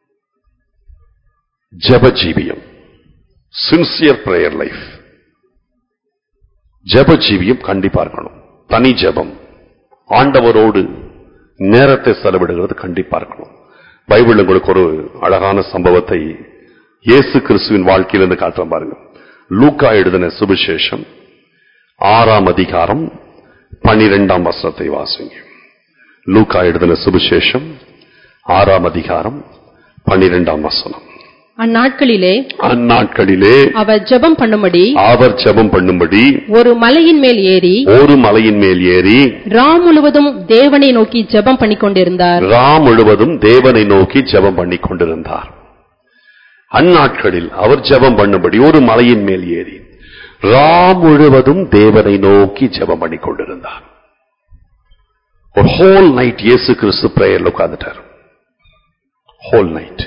ஜப ஜீவியம் சின்சியர் பிரேயர் லைஃப் ஜப ஜீவியம் கண்டிப்பா இருக்கணும் தனி ஜபம் ஆண்டவரோடு நேரத்தை செலவிடுகிறது கண்டிப்பா இருக்கணும் பைபிள் உங்களுக்கு ஒரு அழகான சம்பவத்தை இயேசு கிறிஸ்துவின் வாழ்க்கையிலிருந்து காட்டுறேன் பாருங்க லூக்கா எழுதின சுவிசேஷம் ஆறாம் அதிகாரம் பனிரெண்டாம் வசனத்தை வாசிங்க லூக்கா எழுதின சுவிசேஷம் ஆறாம் அதிகாரம் பனிரெண்டாம் வசனம் அந்நாட்களிலே அந்நாட்களிலே அவர் ஜெபம் பண்ணும்படி அவர் ஜெபம் பண்ணும்படி ஒரு மலையின் மேல் ஏறி ஒரு மலையின் மேல் ஏறி ரா முழுவதும் தேவனை நோக்கி ஜெபம் பண்ணிக் கொண்டிருந்தார் ரா முழுவதும் தேவனை நோக்கி ஜெபம் பண்ணி கொண்டிருந்தார் அந்நாட்களில் அவர் ஜெபம் பண்ணும்படி ஒரு மலையின் மேல் ஏறி ரா முழுவதும் தேவனை நோக்கி ஜெபம் பண்ணி கொண்டிருந்தார் ஒரு ஹோல் நைட் இயேசு கிறிஸ்து பிரேயர்ல உட்கார்ந்துட்டார் ஹோல் நைட்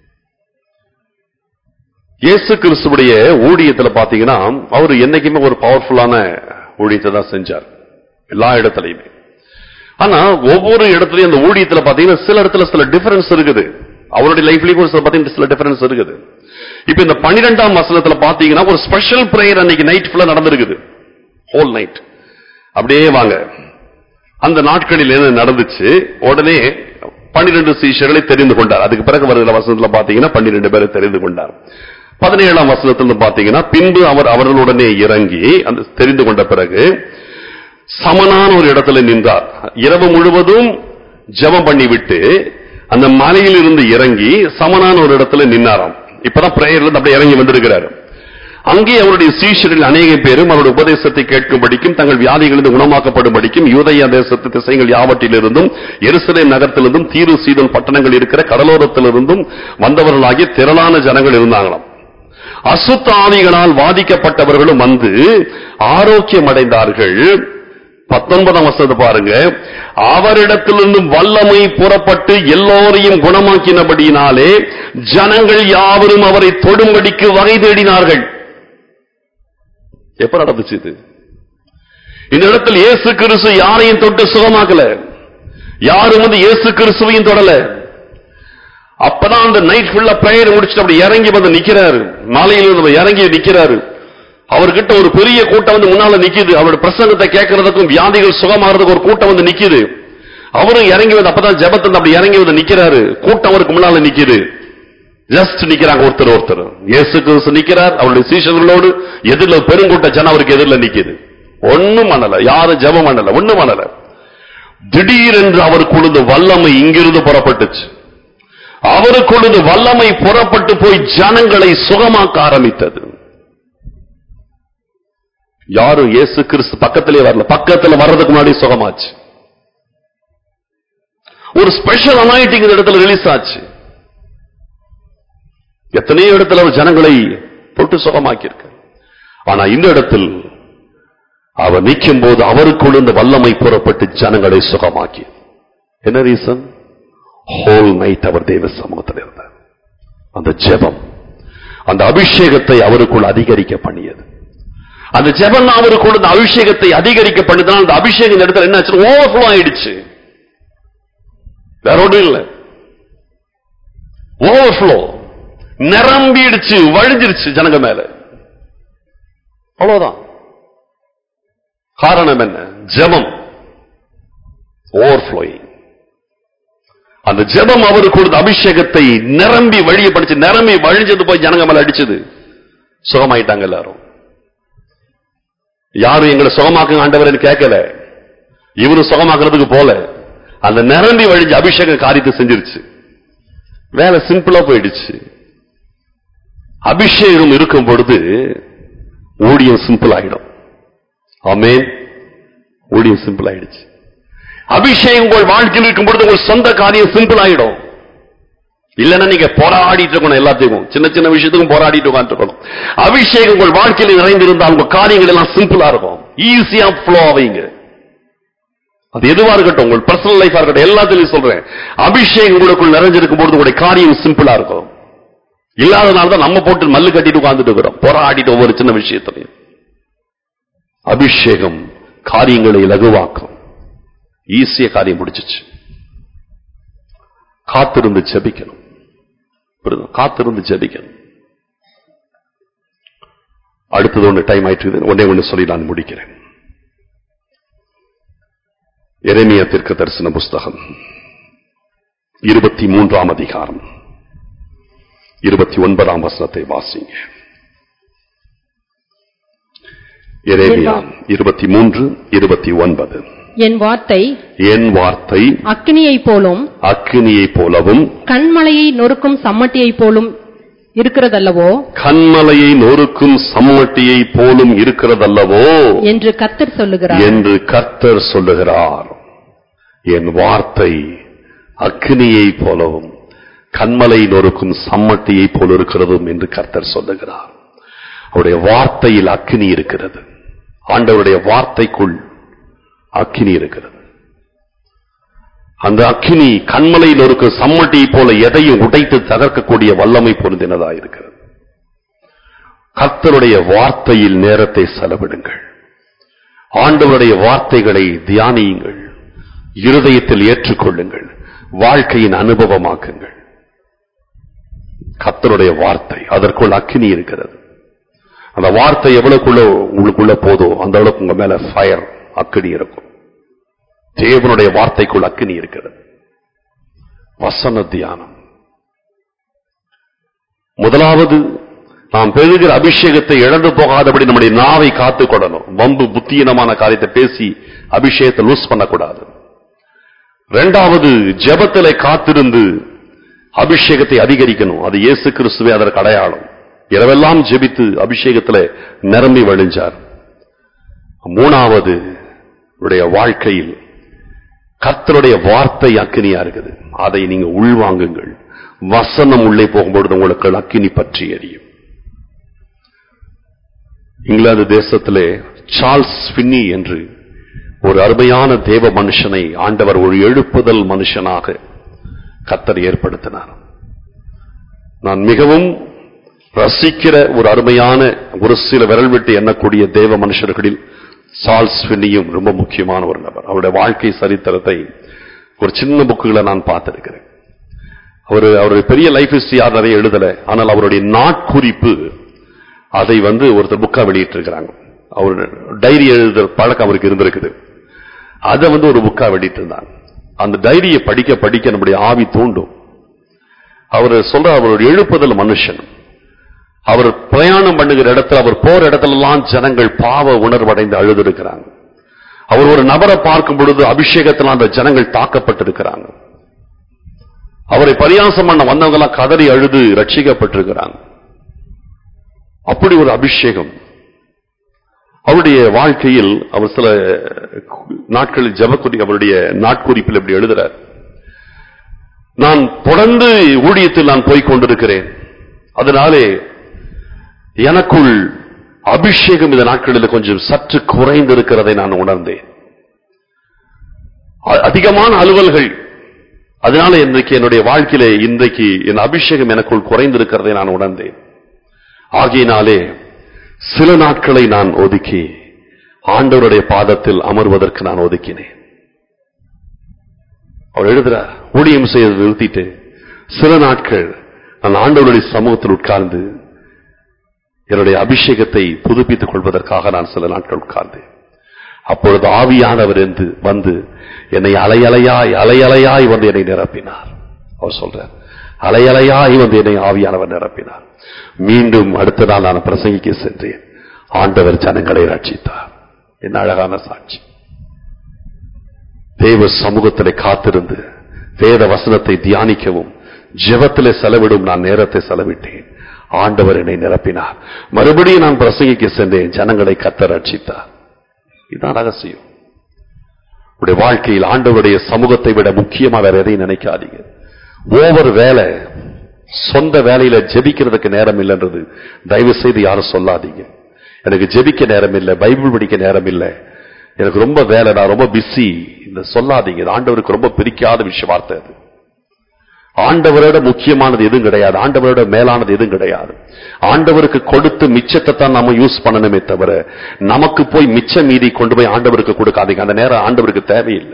இயேசு கிறிஸ்துவுடைய ஊழியத்துல பாத்தீங்கன்னா அவர் என்னைக்குமே ஒரு பவர்ஃபுல்லான ஊழியத்தை தான் செஞ்சார் எல்லா இடத்துலயுமே ஆனா ஒவ்வொரு இடத்துலயும் அந்த ஊழியத்துல பாத்தீங்கன்னா சில இடத்துல சில டிஃபரன்ஸ் இருக்குது அவருடைய லைஃப்லயும் ஒரு சில பாத்தீங்கன்னா சில டிஃபரன்ஸ் இருக்குது இப்ப இந்த பன்னிரெண்டாம் வசனத்துல பாத்தீங்கன்னா ஒரு ஸ்பெஷல் பிரேயர் அன்னைக்கு நைட் ஃபுல்லா நடந்திருக்குது ஹோல் நைட் அப்படியே வாங்க அந்த நாட்களில் என்ன நடந்துச்சு உடனே பன்னிரண்டு சீஷர்களை தெரிந்து கொண்டார் அதுக்கு பிறகு வருகிற வசனத்துல பாத்தீங்கன்னா பன்னிரண்டு பேரை தெரிந்து கொண்டார் பதினேழாம் வசனத்துல பாத்தீங்கன்னா பின்பு அவர் அவர்களுடனே இறங்கி அந்த தெரிந்து கொண்ட பிறகு சமனான ஒரு இடத்துல நின்றார் இரவு முழுவதும் ஜெபம் பண்ணிவிட்டு அந்த மலையில் இருந்து இறங்கி சமனான ஒரு இடத்துல நின்னாராம் இப்பதான் பிரேயர்ல இருந்து அப்படியே இறங்கி வந்திருக்கிறாரு அங்கே அவருடைய சீஷரில் அநேக பேரும் அவருடைய உபதேசத்தை கேட்கும்படிக்கும் தங்கள் வியாதிகளிலிருந்து குணமாக்கப்படும்படிக்கும் யூதயா தேசத்து திசைகள் யாவற்றிலிருந்தும் எருசலேம் நகரத்திலிருந்தும் தீரு சீதன் பட்டணங்கள் இருக்கிற கடலோரத்திலிருந்தும் வந்தவர்களாகிய திரளான ஜனங்கள் இருந்தாங்களாம் அசுத்த ஆவிகளால் வாதிக்கப்பட்டவர்களும் வந்து ஆரோக்கியம் அடைந்தார்கள் பத்தொன்பதாம் வசனத்தை பாருங்க அவரிடத்திலிருந்து வல்லமை புறப்பட்டு எல்லோரையும் குணமாக்கினபடியினாலே ஜனங்கள் யாவரும் அவரை தொடும்படிக்கு வகை தேடினார்கள் எப்ப நடந்துச்சு இது இந்த இடத்தில் இயேசு கிறிஸ்து யாரையும் தொட்டு சுகமாக்கல யாரும் வந்து இயேசு கிறிஸ்துவையும் தொடல அப்பதான் அந்த நைட் ஃபுல்லா பிரேயர் முடிச்சுட்டு அப்படி இறங்கி வந்து நிக்கிறாரு மாலையில் இருந்து இறங்கி நிக்கிறாரு அவர்கிட்ட ஒரு பெரிய கூட்டம் வந்து முன்னால நிக்குது அவருடைய பிரசங்கத்தை கேட்கறதுக்கும் வியாதிகள் சுகமாகிறதுக்கு ஒரு கூட்டம் வந்து நிக்குது அவரும் இறங்கி வந்து அப்பதான் ஜெபத்துல அப்படி இறங்கி வந்து நிக்கிறாரு கூட்டம் அவருக்கு முன்னால நிக்குது ஜஸ்ட் நிக்கிறாங்க ஒருத்தர் ஒருத்தர் இயேசு கிறிஸ்து நிக்கிறார் அவருடைய சீஷர்களோடு எதிரில் பெருங்கூட்ட ஜனம் அவருக்கு எதிரில் நிக்குது ஒண்ணும் பண்ணல யாரும் ஜெபம் பண்ணல ஒண்ணும் பண்ணல திடீரென்று அவருக்குள்ளது வல்லமை இங்கிருந்து புறப்பட்டுச்சு அவருக்குள்ளது வல்லமை புறப்பட்டு போய் ஜனங்களை சுகமாக்க ஆரம்பித்தது யாரும் இயேசு கிறிஸ்து பக்கத்திலே வரல பக்கத்துல வர்றதுக்கு முன்னாடி சுகமாச்சு ஒரு ஸ்பெஷல் அனாயிட்டிங் இந்த இடத்துல ரிலீஸ் ஆச்சு எத்தனையோ இடத்துல அவர் ஜனங்களை தொட்டு சுகமாக்கியிருக்க ஆனா இந்த இடத்தில் அவர் நிற்கும் போது அவருக்குள் இந்த வல்லமை புறப்பட்டு ஜனங்களை சுகமாக்கி என்ன ரீசன் ஹோல் நைட் அவர் தேவ சமூகத்தில் இருந்தார் அந்த ஜெபம் அந்த அபிஷேகத்தை அவருக்குள் அதிகரிக்க பண்ணியது அந்த ஜெபம் அவருக்குள் அந்த அபிஷேகத்தை அதிகரிக்க பண்ணதுனால அந்த அபிஷேகம் இந்த இடத்துல என்ன ஆச்சு ஓவர்ஃப்ளோ ஆயிடுச்சு வேற ஒன்றும் இல்லை ஓவர்ஃப்ளோ நிரம்பிடுச்சு வழிஞ்சிருச்சு ஜனங்க மேல அவ்வளவுதான் காரணம் என்ன ஜெபம் ஓவர்ஃப்ளோயிங் அந்த ஜெபம் அவருக்கு கொடுத்த அபிஷேகத்தை நிரம்பி வழிய படிச்சு நிரம்பி வழிஞ்சது போய் ஜனங்க மேல அடிச்சது சுகமாயிட்டாங்க எல்லாரும் யாரும் எங்களை சுகமாக்குங்க ஆண்டவர்னு கேட்கல இவரு சுகமாக்குறதுக்கு போல அந்த நிரம்பி வழிஞ்ச அபிஷேகம் காரியத்தை செஞ்சிருச்சு வேலை சிம்பிளா போயிடுச்சு அபிஷேகம் இருக்கும் பொழுது ஊழியம் சிம்பிள் ஆயிடும் ஆமென் ஊழியம் சிம்பிள் ஆயிடுச்சு அபிஷேகம் உங்கள் வாழ்க்கையில் இருக்கும் பொழுது உங்கள் சொந்த காரியம் சிம்பிள் ஆயிடும் இல்லைன்னா நீங்க போராடிட்டு இருக்கணும் எல்லாத்தையும் சின்ன சின்ன விஷயத்துக்கும் போராடிட்டு உட்காந்துருக்கணும் அபிஷேகம் உங்கள் வாழ்க்கையில் நிறைந்திருந்தால் உங்க காரியங்கள் எல்லாம் சிம்பிளா இருக்கும் ஈஸியா ஃப்ளோ ஆவீங்க அது எதுவா இருக்கட்டும் உங்கள் பர்சனல் லைஃபா இருக்கட்டும் எல்லாத்திலையும் சொல்றேன் அபிஷேகம் உங்களுக்குள் நிறைஞ்சிருக்கும் பொழுது உங்களுடைய காரியம் சிம்பிளா இருக்கும் இல்லாதனால தான் நம்ம போட்டு மல்லு கட்டிட்டு உட்கார்ந்துட்டு இருக்கிறோம் போராடிட்டு ஒவ்வொரு சின்ன விஷயத்திலையும் அபிஷேகம் காரியங்களை லகுவாக்கும் ஈஸியா காரியம் முடிச்சிச்சு காத்திருந்து ஜெபிக்கணும் புரியுதா? காத்திருந்து ஜெபிக்கணும் அடுத்தது ஒன்று டைம் ஆயிட்டு ஒன்னே ஒன்று சொல்லி நான் முடிக்கிறேன் எரேமியா தீர்க்க தரிசன புஸ்தகம் இருபத்தி மூன்றாம் அதிகாரம் இருபத்தி ஒன்பதாம் வசனத்தை வாசிங்க எரேமியா இருபத்தி மூன்று இருபத்தி ஒன்பது என் வார்த்தை என் வார்த்தை அக்கினியைப் போலும் அக்கினியைப் போலவும் கண்மலையை நொறுக்கும் சம்மட்டியைப் போலும் இருக்கிறதல்லவோ கண்மலையை நொறுக்கும் சம்மட்டியைப் போலும் இருக்கிறதல்லவோ என்று கர்த்தர் சொல்லுகிறார் என்று கர்த்தர் சொல்லுகிறார் என் வார்த்தை அக்னியைப் போலவும் கண்மலை நொறுக்கும் சம்மட்டியைப் போல இருக்கிறதும் என்று கர்த்தர் சொல்லுகிறார் அவருடைய வார்த்தையில் அக்னி இருக்கிறது ஆண்டவருடைய வார்த்தைக்குள் அக்கினி இருக்கிறது அந்த அக்கினி கண்மலையில் நொறுக்கு சம்மட்டியை போல எதையும் உடைத்து தகர்க்கக்கூடிய வல்லமை பொருந்தினதா இருக்கிறது கர்த்தருடைய வார்த்தையில் நேரத்தை செலவிடுங்கள் ஆண்டவருடைய வார்த்தைகளை தியானியுங்கள் இருதயத்தில் ஏற்றுக்கொள்ளுங்கள் வாழ்க்கையின் அனுபவமாக்குங்கள் கர்த்தருடைய வார்த்தை அதற்குள் அக்கினி இருக்கிறது அந்த வார்த்தை எவ்வளவுக்குள்ள உங்களுக்குள்ள போதோ அந்த அளவுக்கு உங்க மேல ஃபயர் அக்கினி இருக்கும் தேவனுடைய வார்த்தைக்குள் அக்கினி இருக்கிறது வசன தியானம் முதலாவது நாம் பெறுகிற அபிஷேகத்தை இழந்து போகாதபடி நம்முடைய நாவை காத்துக் கொள்ளணும் வம்பு புத்தியீனமான காரியத்தை பேசி அபிஷேகத்தை லூஸ் பண்ணக்கூடாது இரண்டாவது ஜெபத்திலே காத்திருந்து அபிஷேகத்தை அதிகரிக்கணும் அது இயேசு கிறிஸ்துவே அதற்கு அடையாளம் இரவெல்லாம் ஜெபித்து அபிஷேகத்திலே நிரம்பி வழிஞ்சார் மூணாவது உடைய வாழ்க்கையில் கர்த்தருடைய வார்த்தை அக்கினியா இருக்குது அதை நீங்க உள்வாங்குங்கள் வசனம் உள்ளே போகும்பொழுது உங்களுக்கு அக்கினி பற்றி எரியும் இங்கிலாந்து தேசத்திலே சார்ல்ஸ் பின்னி என்று ஒரு அருமையான தேவ மனுஷனை ஆண்டவர் ஒரு எழுப்புதல் மனுஷனாக கத்தர் ஏற்படுத்தினார் நான் மிகவும் ரசிக்கிற ஒரு அருமையான ஒரு சில விரல் விட்டு எண்ணக்கூடிய தேவ மனுஷர்களில் சார்ல்ஸ் பின்னியும் ரொம்ப முக்கியமான ஒரு நபர் அவருடைய வாழ்க்கை சரித்திரத்தை ஒரு சின்ன புக்குகளை நான் பார்த்திருக்கிறேன் அவர் அவருடைய பெரிய லைஃப் ஹிஸ்டரி யார் நிறைய எழுதல ஆனால் அவருடைய நாட்குறிப்பு அதை வந்து ஒருத்தர் புக்கா வெளியிட்டு இருக்கிறாங்க அவர் டைரி எழுதுற பழக்கம் அவருக்கு இருந்திருக்குது அதை வந்து ஒரு புக்கா வெளியிட்டு இருந்தாங்க அந்த டைரியை படிக்க படிக்க நம்முடைய ஆவி தூண்டும் அவர் சொல்ற அவர் ஒரு எழுப்புதல் மனுஷன் அவர் பிரயாணம் பண்ணுகிற இடத்துல அவர் போற இடத்துல எல்லாம் ஜனங்கள் பாவ உணர்வடைந்து அழுதிருக்கிறாங்க அவர் ஒரு நபரை பார்க்கும் பொழுது அபிஷேகத்தில் அந்த ஜனங்கள் தாக்கப்பட்டிருக்கிறாங்க அவரை பரியாசம் பண்ண வந்தவங்க எல்லாம் கதறி அழுது ரட்சிக்கப்பட்டிருக்கிறாங்க அப்படி ஒரு அபிஷேகம் அவருடைய வாழ்க்கையில் அவர் சில நாட்களில் ஜபக்குறி அவருடைய நாட்குறிப்பில் இப்படி எழுதுறார் நான் தொடர்ந்து ஊழியத்தில் நான் போய்க் கொண்டிருக்கிறேன் அதனாலே எனக்குள் அபிஷேகம் இந்த நாட்களில் கொஞ்சம் சற்று குறைந்திருக்கிறதை நான் உணர்ந்தேன் அ- அதிகமான அலுவல்கள் அதனால இன்றைக்கு என்னுடைய வாழ்க்கையிலே இன்றைக்கு என் அபிஷேகம் எனக்குள் குறைந்திருக்கிறதை நான் உணர்ந்தேன் ஆகையினாலே சில நாட்களை நான் ஒதுக்கி ஆண்டவருடைய பாதத்தில் அமர்வதற்கு நான் ஒதுக்கினேன் அவர் எழுதுறார் ஊழியம் செய்ய நிறுத்திட்டு சில நாட்கள் நான் ஆண்டவருடைய சமூகத்தில் உட்கார்ந்து என்னுடைய அபிஷேகத்தை புதுப்பித்துக் கொள்வதற்காக நான் சில நாட்கள் உட்கார்ந்தேன் அப்பொழுது ஆவியானவர் என்று வந்து என்னை அலையலையாய் அலையலையாய் வந்து என்னை நிரப்பினார் அவர் சொல்றார் அலையலையாய் வந்து என்னை ஆவியானவர் நிரப்பினார் மீண்டும் அடுத்த நாள் நான் பிரசங்கிக்க சென்றேன் ஆண்டவர் ஜனங்களை ரட்சித்தார் என்ன அழகான சாட்சி தேவ சமூகத்திலே காத்திருந்து வேத வசனத்தை தியானிக்கவும் ஜெபத்திலே செலவிடும் நான் நேரத்தை செலவிட்டேன் ஆண்டவர் என்னை நிரப்பினார் மறுபடியும் நான் பிரசங்கிக்க சென்றேன் ஜனங்களை கத்த ரட்சித்தார் இதுதான் ரகசியம் உடைய வாழ்க்கையில் ஆண்டவருடைய சமூகத்தை விட முக்கியமா வேற எதையும் நினைக்காதீங்க ஓவர் வேலை சொந்த வேலையில ஜெபிக்கிறதுக்கு நேரம் இல்லைன்றது தயவு செய்து யாரும் சொல்லாதீங்க எனக்கு ஜெபிக்க நேரம் இல்லை பைபிள் படிக்க நேரம் இல்லை எனக்கு ரொம்ப வேலை நான் ரொம்ப பிஸி இந்த சொல்லாதீங்க இது ஆண்டவருக்கு ரொம்ப பிரிக்காத விஷயம் வார்த்தை அது ஆண்டவரோட முக்கியமானது எதுவும் கிடையாது ஆண்டவரோட மேலானது எதுவும் கிடையாது ஆண்டவருக்கு கொடுத்து மிச்சத்தை தான் நாம யூஸ் பண்ணணுமே தவிர நமக்கு போய் மிச்ச மீதி கொண்டு போய் ஆண்டவருக்கு கொடுக்காதீங்க அந்த நேரம் ஆண்டவருக்கு தேவையில்லை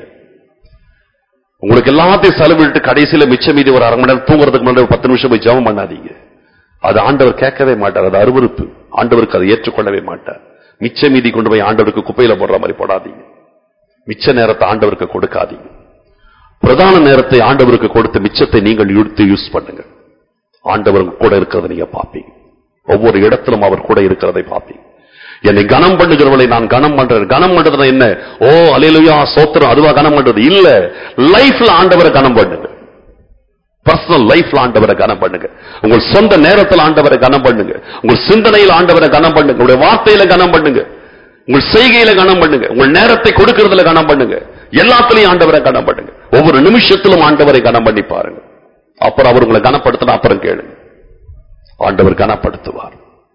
உங்களுக்கு எல்லாத்தையும் செலவிட்டு கடைசியில மிச்ச மீதி ஒரு அரை மணி நேரம் தூங்குறதுக்கு முன்னாடி ஒரு பத்து நிமிஷம் போய் ஜெபம் பண்ணாதீங்க அது ஆண்டவர் கேட்கவே மாட்டார் அது அருவருப்பு ஆண்டவருக்கு அதை ஏற்றுக்கொள்ளவே மாட்டார் மிச்ச மீதி கொண்டு போய் ஆண்டவருக்கு குப்பையில போடுற மாதிரி போடாதீங்க மிச்ச நேரத்தை ஆண்டவருக்கு கொடுக்காதீங்க பிரதான நேரத்தை ஆண்டவருக்கு கொடுத்த மிச்சத்தை நீங்கள் எடுத்து யூஸ் பண்ணுங்க ஆண்டவர் உங்க கூட இருக்கிறத நீங்க பார்ப்பீங்க ஒவ்வொரு இடத்திலும் அவர் கூட இருக்கிறதை பார்ப்பீங்க என்னை கனம் பண்ணுகிறவளை நான் கனம் பண்றேன் கனம் பண்றது என்ன ஓ அலையிலுயா சோத்திரம் அதுவா கனம் பண்றது இல்ல லைஃப்ல ஆண்டவரை கனம் பண்ணுங்க பர்சனல் லைஃப்ல ஆண்டவரை கனம் பண்ணுங்க உங்கள் சொந்த நேரத்தில் ஆண்டவரை கனம் பண்ணுங்க உங்கள் சிந்தனையில் ஆண்டவரை கனம் பண்ணுங்க உங்களுடைய வார்த்தையில கனம் பண்ணுங்க உங்கள் செய்கையில கனம் பண்ணுங்க உங்கள் நேரத்தை கொடுக்கறதுல கனம் பண்ணுங்க எல்லாத்துலயும் ஆண்டவரை கனம் பண்ணுங்க ஒவ்வொரு நிமிஷத்திலும் ஆண்டவரை கனம் பண்ணி பாருங்க அப்புறம் அவர் உங்களை கனப்படுத்தினா அப்புறம் கேளுங்க ஆண்டவர் கனப்படுத்துவார்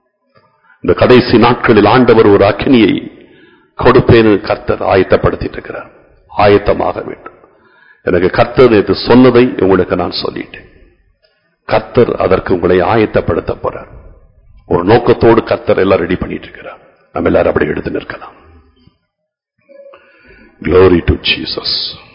இந்த கடைசி நாட்களில் ஆண்டவர் ஒரு அக்னியை கொடுப்பேன்னு கர்த்தர் ஆயத்தப்படுத்திட்டு இருக்கிறார் ஆயத்தமாக வேண்டும் எனக்கு கர்த்தர் நேற்று சொன்னதை உங்களுக்கு நான் சொல்லிட்டேன் கர்த்தர் அதற்கு உங்களை ஆயத்தப்படுத்த போறார் ஒரு நோக்கத்தோடு கர்த்தர் எல்லாம் ரெடி பண்ணிட்டு இருக்கிறார் நம்ம எல்லாரும் அப்படி எடுத்து நிற்கலாம் Glory to Jesus.